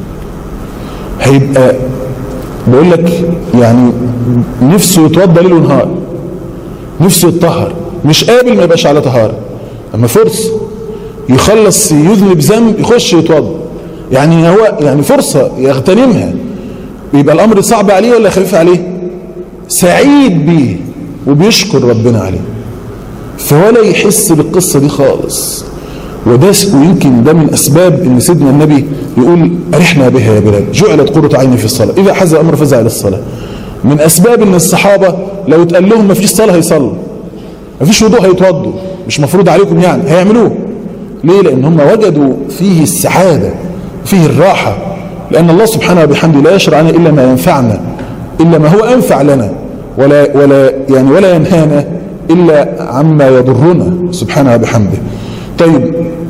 Speaker 2: هيبقى بقول لك يعني نفسه يتوضى ليل ونهار نفسه يتطهر مش قابل ما يبقاش على طهاره اما فرصه يخلص يذنب ذنب يخش يتوضا يعني هو يعني فرصه يغتنمها يبقى الامر صعب عليه ولا خفيف عليه سعيد بيه وبيشكر ربنا عليه فهو لا يحس بالقصه دي خالص وده ويمكن ده من اسباب ان سيدنا النبي يقول ارحنا بها يا بلال جعلت قرة عيني في الصلاه اذا حز الامر فزع الى الصلاه من اسباب ان الصحابه لو اتقال لهم ما فيش صلاه هيصلوا ما فيش وضوء هيتوضوا مش مفروض عليكم يعني هيعملوه ليه لان هم وجدوا فيه السعاده فيه الراحه لان الله سبحانه وبحمده لا يشرع لنا الا ما ينفعنا الا ما هو انفع لنا ولا ولا يعني ولا ينهانا الا عما يضرنا سبحانه وبحمده طيب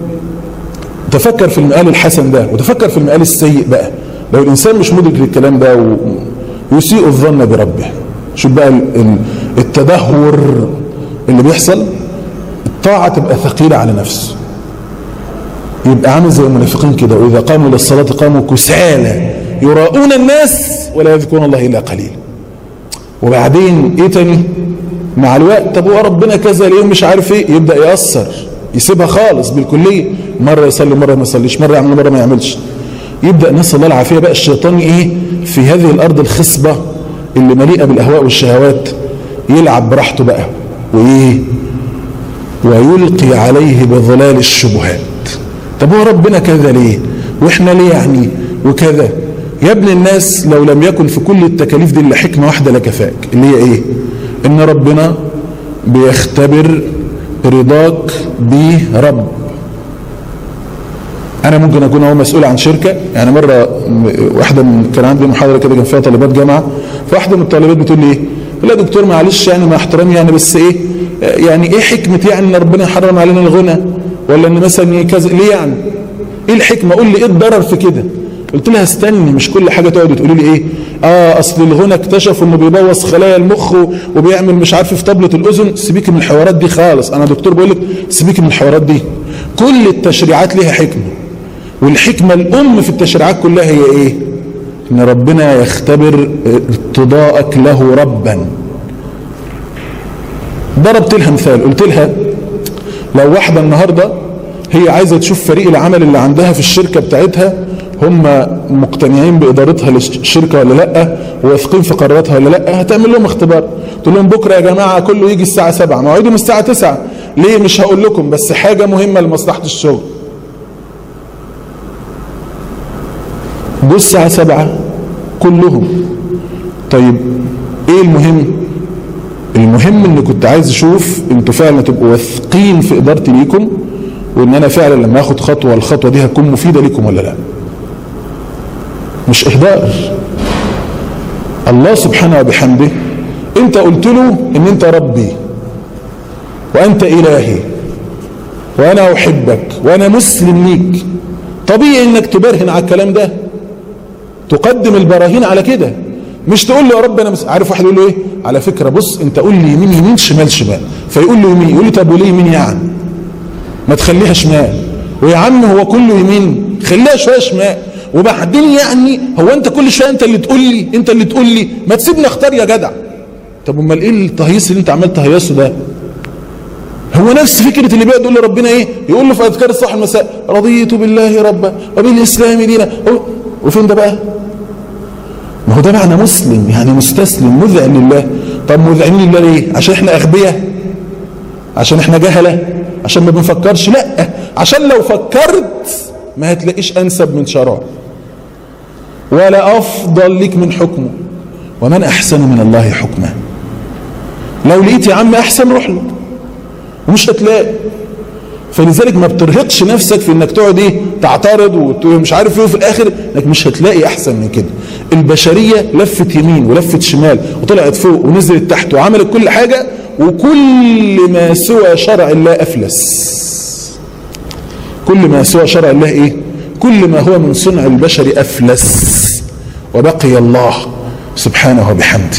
Speaker 2: تفكر في المقال الحسن ده وتفكر في المقال السيء بقى لو الانسان مش مدرك للكلام ده ويسيء الظن بربه شوف بقى التدهور اللي بيحصل الطاعة تبقى ثقيلة على نفسه يبقى عامل زي المنافقين كده وإذا قاموا للصلاة قاموا كسالى يراؤون الناس ولا يذكرون الله إلا قليل وبعدين إيه تاني مع الوقت طب هو ربنا كذا ليه مش عارف إيه يبدأ يأثر يسيبها خالص بالكلية مرة يصلي مرة ما يصليش مرة يعمل مرة ما يعملش يبدأ نسأل الله العافية بقى الشيطان إيه في هذه الأرض الخصبة اللي مليئة بالأهواء والشهوات يلعب براحته بقى وإيه ويلقي عليه بظلال الشبهات طب هو ربنا كذا ليه واحنا ليه يعني وكذا يا ابن الناس لو لم يكن في كل التكاليف دي الا حكمه واحده لكفاك اللي هي ايه ان ربنا بيختبر رضاك برب انا ممكن اكون هو مسؤول عن شركه يعني مره واحده من كان عندي محاضره كده كان فيها طالبات جامعه فواحده من الطالبات بتقول لي ايه لا دكتور معلش يعني مع احترامي يعني بس ايه يعني ايه حكمة يعني ان ربنا يحرم علينا الغنى ولا ان مثلا كذا ليه يعني ايه الحكمة قول لي ايه الضرر في كده قلت لها استني مش كل حاجة تقعد تقولي لي ايه اه اصل الغنى اكتشفوا انه بيبوظ خلايا المخ وبيعمل مش عارف في طبلة الاذن سيبيك من الحوارات دي خالص انا دكتور بقول لك سيبيك من الحوارات دي كل التشريعات ليها حكمة والحكمة الام في التشريعات كلها هي ايه ان ربنا يختبر ارتضاءك له ربا ضربت لها مثال قلت لها لو واحدة النهاردة هي عايزة تشوف فريق العمل اللي عندها في الشركة بتاعتها هم مقتنعين بإدارتها للشركة ولا لا واثقين في قراراتها ولا لا هتعمل لهم اختبار تقول لهم بكرة يا جماعة كله يجي الساعة 7 موعدهم الساعة 9 ليه مش هقول لكم بس حاجة مهمة لمصلحة الشغل جه الساعة سبعة كلهم طيب ايه المهم المهم ان كنت عايز اشوف انتوا فعلا تبقوا واثقين في ادارتي ليكم وان انا فعلا لما اخد خطوة الخطوة دي هتكون مفيدة ليكم ولا لا مش اهدار الله سبحانه وبحمده انت قلت له ان انت ربي وانت الهي وانا احبك وانا مسلم ليك طبيعي انك تبرهن على الكلام ده تقدم البراهين على كده مش تقول له يا رب انا مس... عارف واحد يقول له ايه على فكره بص انت قول لي يمين يمين شمال شمال فيقول له يمين يقول له طب وليه يمين يعني ما تخليها شمال ويا عم هو كله يمين خليها شويه شمال وبعدين يعني هو انت كل شويه انت اللي تقول لي انت اللي تقول لي ما تسيبني اختار يا جدع طب امال ايه التهيص اللي انت عمال تهيصه ده هو نفس فكرة اللي بيقعد يقول لربنا ايه يقول له في اذكار الصباح المساء رضيت بالله ربا وبالاسلام دينا وفين ده بقى ما هو ده معنى مسلم يعني مستسلم مذعن لله طب مذعنين لله ليه عشان احنا اغبياء عشان احنا جهلة عشان ما بنفكرش لا عشان لو فكرت ما هتلاقيش انسب من شرع ولا افضل لك من حكمه ومن احسن من الله حكما لو لقيت يا عم احسن روح له ومش هتلاقي فلذلك ما بترهقش نفسك في انك تقعد ايه تعترض ومش عارف ايه وفي الاخر انك مش هتلاقي احسن من كده البشريه لفت يمين ولفت شمال وطلعت فوق ونزلت تحت وعملت كل حاجه وكل ما سوى شرع الله افلس كل ما سوى شرع الله ايه كل ما هو من صنع البشر افلس وبقي الله سبحانه وبحمده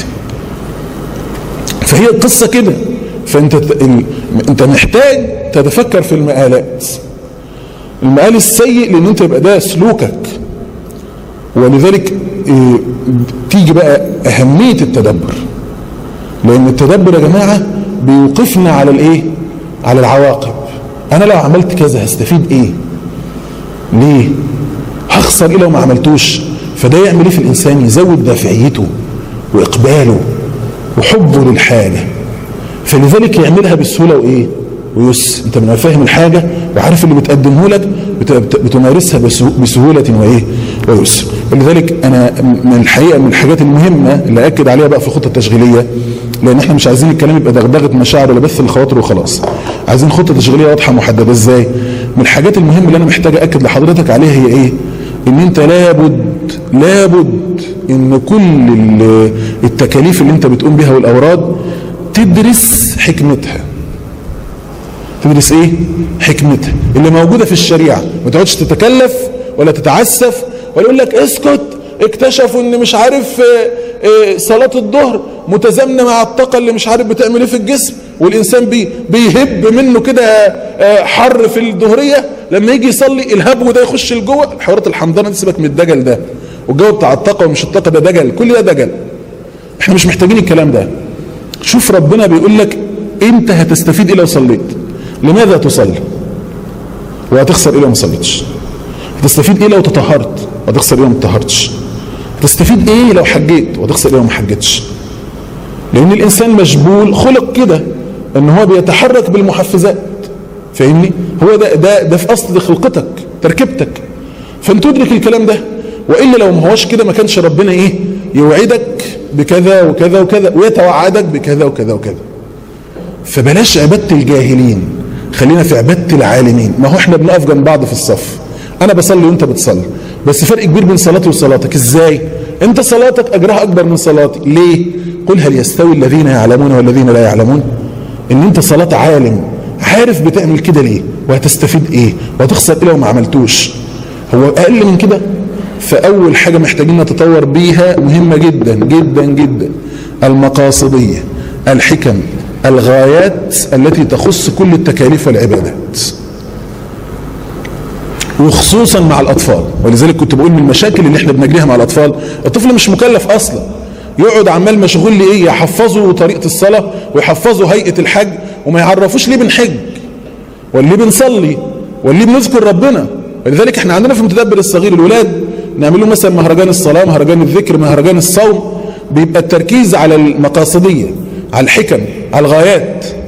Speaker 2: فهي القصه كده فانت انت محتاج تتفكر في المآلات المآل السيء لان انت يبقى ده سلوكك ولذلك اه تيجي بقى اهمية التدبر لان التدبر يا جماعة بيوقفنا على الايه على العواقب انا لو عملت كذا هستفيد ايه ليه هخسر ايه لو ما عملتوش فده يعمل ايه في الانسان يزود دافعيته واقباله وحبه للحاجه فلذلك يعملها بسهولة وإيه ويس أنت من فاهم الحاجة وعارف اللي بتقدمه لك بتمارسها بسهولة وإيه ويسر ولذلك أنا من الحقيقة من الحاجات المهمة اللي أكد عليها بقى في الخطة التشغيلية لأن إحنا مش عايزين الكلام يبقى دغدغة مشاعر ولا بث الخواطر وخلاص عايزين خطة تشغيلية واضحة محددة إزاي من الحاجات المهمة اللي أنا محتاج أكد لحضرتك عليها هي إيه ان انت لابد لابد ان كل التكاليف اللي انت بتقوم بها والاوراد تدرس حكمتها تدرس ايه حكمتها اللي موجودة في الشريعة ما تقعدش تتكلف ولا تتعسف ولا يقول لك اسكت اكتشفوا ان مش عارف صلاة الظهر متزامنة مع الطاقة اللي مش عارف بتعمل ايه في الجسم والانسان بي بيهب منه كده حر في الظهرية لما يجي يصلي الهبو ده يخش لجوه الحوارات الحمضانة دي سيبك من الدجل ده والجو بتاع الطاقة ومش الطاقة ده دجل كل ده دجل احنا مش محتاجين الكلام ده شوف ربنا بيقول لك انت هتستفيد ايه لو صليت لماذا تصلي وهتخسر ايه لو ما صليتش هتستفيد ايه لو تطهرت وهتخسر ايه لو ما تطهرتش هتستفيد ايه لو حجيت وهتخسر ايه لو ما حجيتش لان الانسان مجبول خلق كده ان هو بيتحرك بالمحفزات فاهمني هو ده ده ده في اصل خلقتك تركيبتك فانت تدرك الكلام ده والا لو ما هوش كده ما كانش ربنا ايه يوعدك بكذا وكذا وكذا ويتوعدك بكذا وكذا وكذا فبلاش عبادة الجاهلين خلينا في عبادة العالمين ما هو احنا بنقف جنب بعض في الصف انا بصلي وانت بتصلي بس فرق كبير بين صلاتي وصلاتك ازاي انت صلاتك اجرها اكبر من صلاتي ليه قل هل يستوي الذين يعلمون والذين لا يعلمون ان انت صلاة عالم عارف بتعمل كده ليه وهتستفيد ايه وهتخسر ايه لو ما عملتوش هو اقل من كده فاول حاجة محتاجين نتطور بيها مهمة جدا جدا جدا المقاصدية الحكم الغايات التي تخص كل التكاليف والعبادات وخصوصا مع الاطفال ولذلك كنت بقول من المشاكل اللي احنا بنجريها مع الاطفال الطفل مش مكلف اصلا يقعد عمال مشغول لايه يحفظوا طريقه الصلاه ويحفظوا هيئه الحج وما يعرفوش ليه بنحج وليه بنصلي وليه بنذكر ربنا ولذلك احنا عندنا في المتدبر الصغير الولاد نعمل له مثلا مهرجان الصلاه مهرجان الذكر مهرجان الصوم بيبقى التركيز على المقاصديه على الحكم على الغايات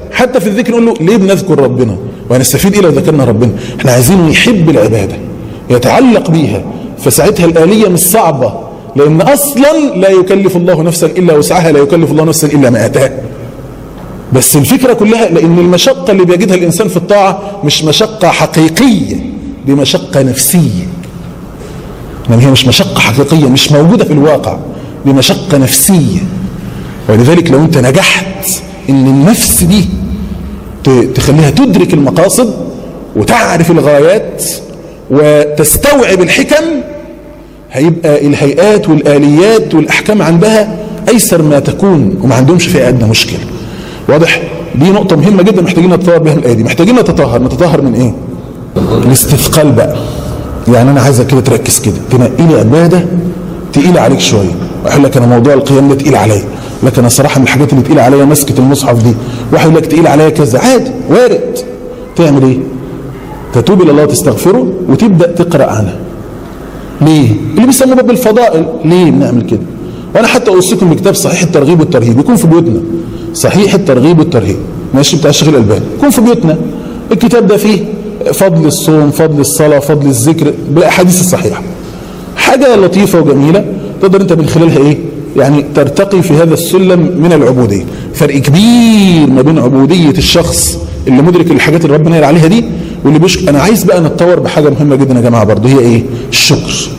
Speaker 2: حتى في الذكر نقول له ليه بنذكر ربنا وهنستفيد ايه لو ذكرنا ربنا احنا عايزينه يحب العباده يتعلق بيها فساعتها الآلية مش صعبة لأن أصلا لا يكلف الله نفسا إلا وسعها لا يكلف الله نفسا إلا ما أتاها بس الفكرة كلها لأن المشقة اللي بيجدها الإنسان في الطاعة مش مشقة حقيقية دي مشقة نفسية يعني هي مش مشقة حقيقية مش موجودة في الواقع دي مشقة نفسية ولذلك لو أنت نجحت إن النفس دي تخليها تدرك المقاصد وتعرف الغايات وتستوعب الحكم هيبقى الهيئات والآليات والأحكام عندها أيسر ما تكون وما عندهمش فيها أدنى مشكلة واضح دي نقطة مهمة جدا محتاجين نتطهر بها من الآية دي محتاجين نتطهر نتطهر من إيه الاستثقال بقى يعني أنا عايزك كده تركز كده تنقي لي عبادة تقيلة عليك شوية أقول لك أنا موضوع القيام ده تقيل عليا لكن أنا صراحة من الحاجات اللي تقيلة عليا مسكة المصحف دي واحد يقول لك تقيل عليا كذا عادي وارد تعمل إيه تتوب الى الله تستغفره وتبدا تقرا عنها ليه اللي بيسموه باب الفضائل ليه بنعمل كده وانا حتى اوصيكم بكتاب صحيح الترغيب والترهيب يكون في بيوتنا صحيح الترغيب والترهيب ماشي بتاع الشيخ الالباني يكون في بيوتنا الكتاب ده فيه فضل الصوم فضل الصلاه فضل الذكر بالاحاديث الصحيحه حاجه لطيفه وجميله تقدر انت من خلالها ايه يعني ترتقي في هذا السلم من العبوديه فرق كبير ما بين عبوديه الشخص اللي مدرك الحاجات اللي ربنا قال عليها دي واللي بيشكر انا عايز بقى نتطور بحاجه مهمه جدا يا جماعه برضه هي ايه الشكر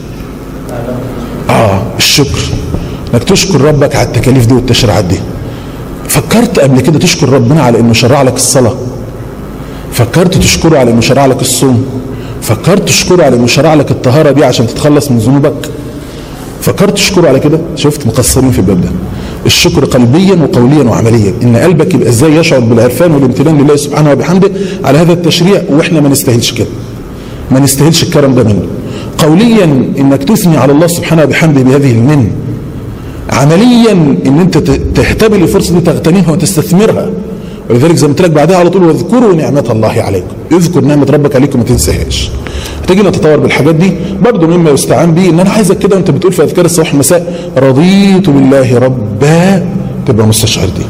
Speaker 2: اه الشكر انك تشكر ربك على التكاليف دي والتشريعات دي فكرت قبل كده تشكر ربنا على انه شرع لك الصلاه فكرت تشكره على انه شرع لك الصوم فكرت تشكره على انه شرع لك الطهاره دي عشان تتخلص من ذنوبك فكرت تشكره على كده شفت مقصرين في الباب ده الشكر قلبيا وقوليا وعمليا ان قلبك يبقى ازاي يشعر بالعرفان والامتنان لله سبحانه وبحمده على هذا التشريع واحنا ما نستاهلش كده ما نستاهلش الكرم ده منه قوليا انك تثني على الله سبحانه وبحمده بهذه المن عمليا ان انت تهتبل الفرصه دي تغتنمها وتستثمرها ولذلك زي ما قلت لك بعدها على طول واذكروا نعمه الله عليكم اذكر نعمه ربك عليكم ما تنساهاش محتاجين نتطور بالحاجات دي برضه مما يستعان به ان انا عايزك كده وانت بتقول في اذكار الصباح والمساء رضيت بالله ربا تبقى مستشعر دي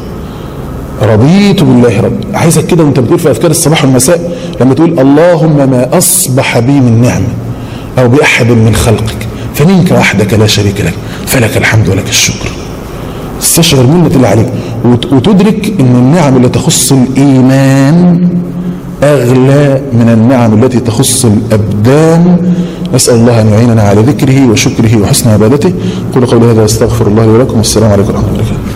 Speaker 2: رضيت بالله رب عايزك كده وانت بتقول في اذكار الصباح والمساء لما تقول اللهم ما اصبح بي من نعمه او باحد من خلقك فمنك وحدك لا شريك لك فلك الحمد ولك الشكر استشعر منة اللي عليك وتدرك ان النعم اللي تخص الايمان أغلى من النعم التي تخص الأبدان نسأل الله أن يعيننا على ذكره وشكره وحسن عبادته قولوا قولي هذا واستغفر الله لي ولكم والسلام عليكم ورحمة الله وبركاته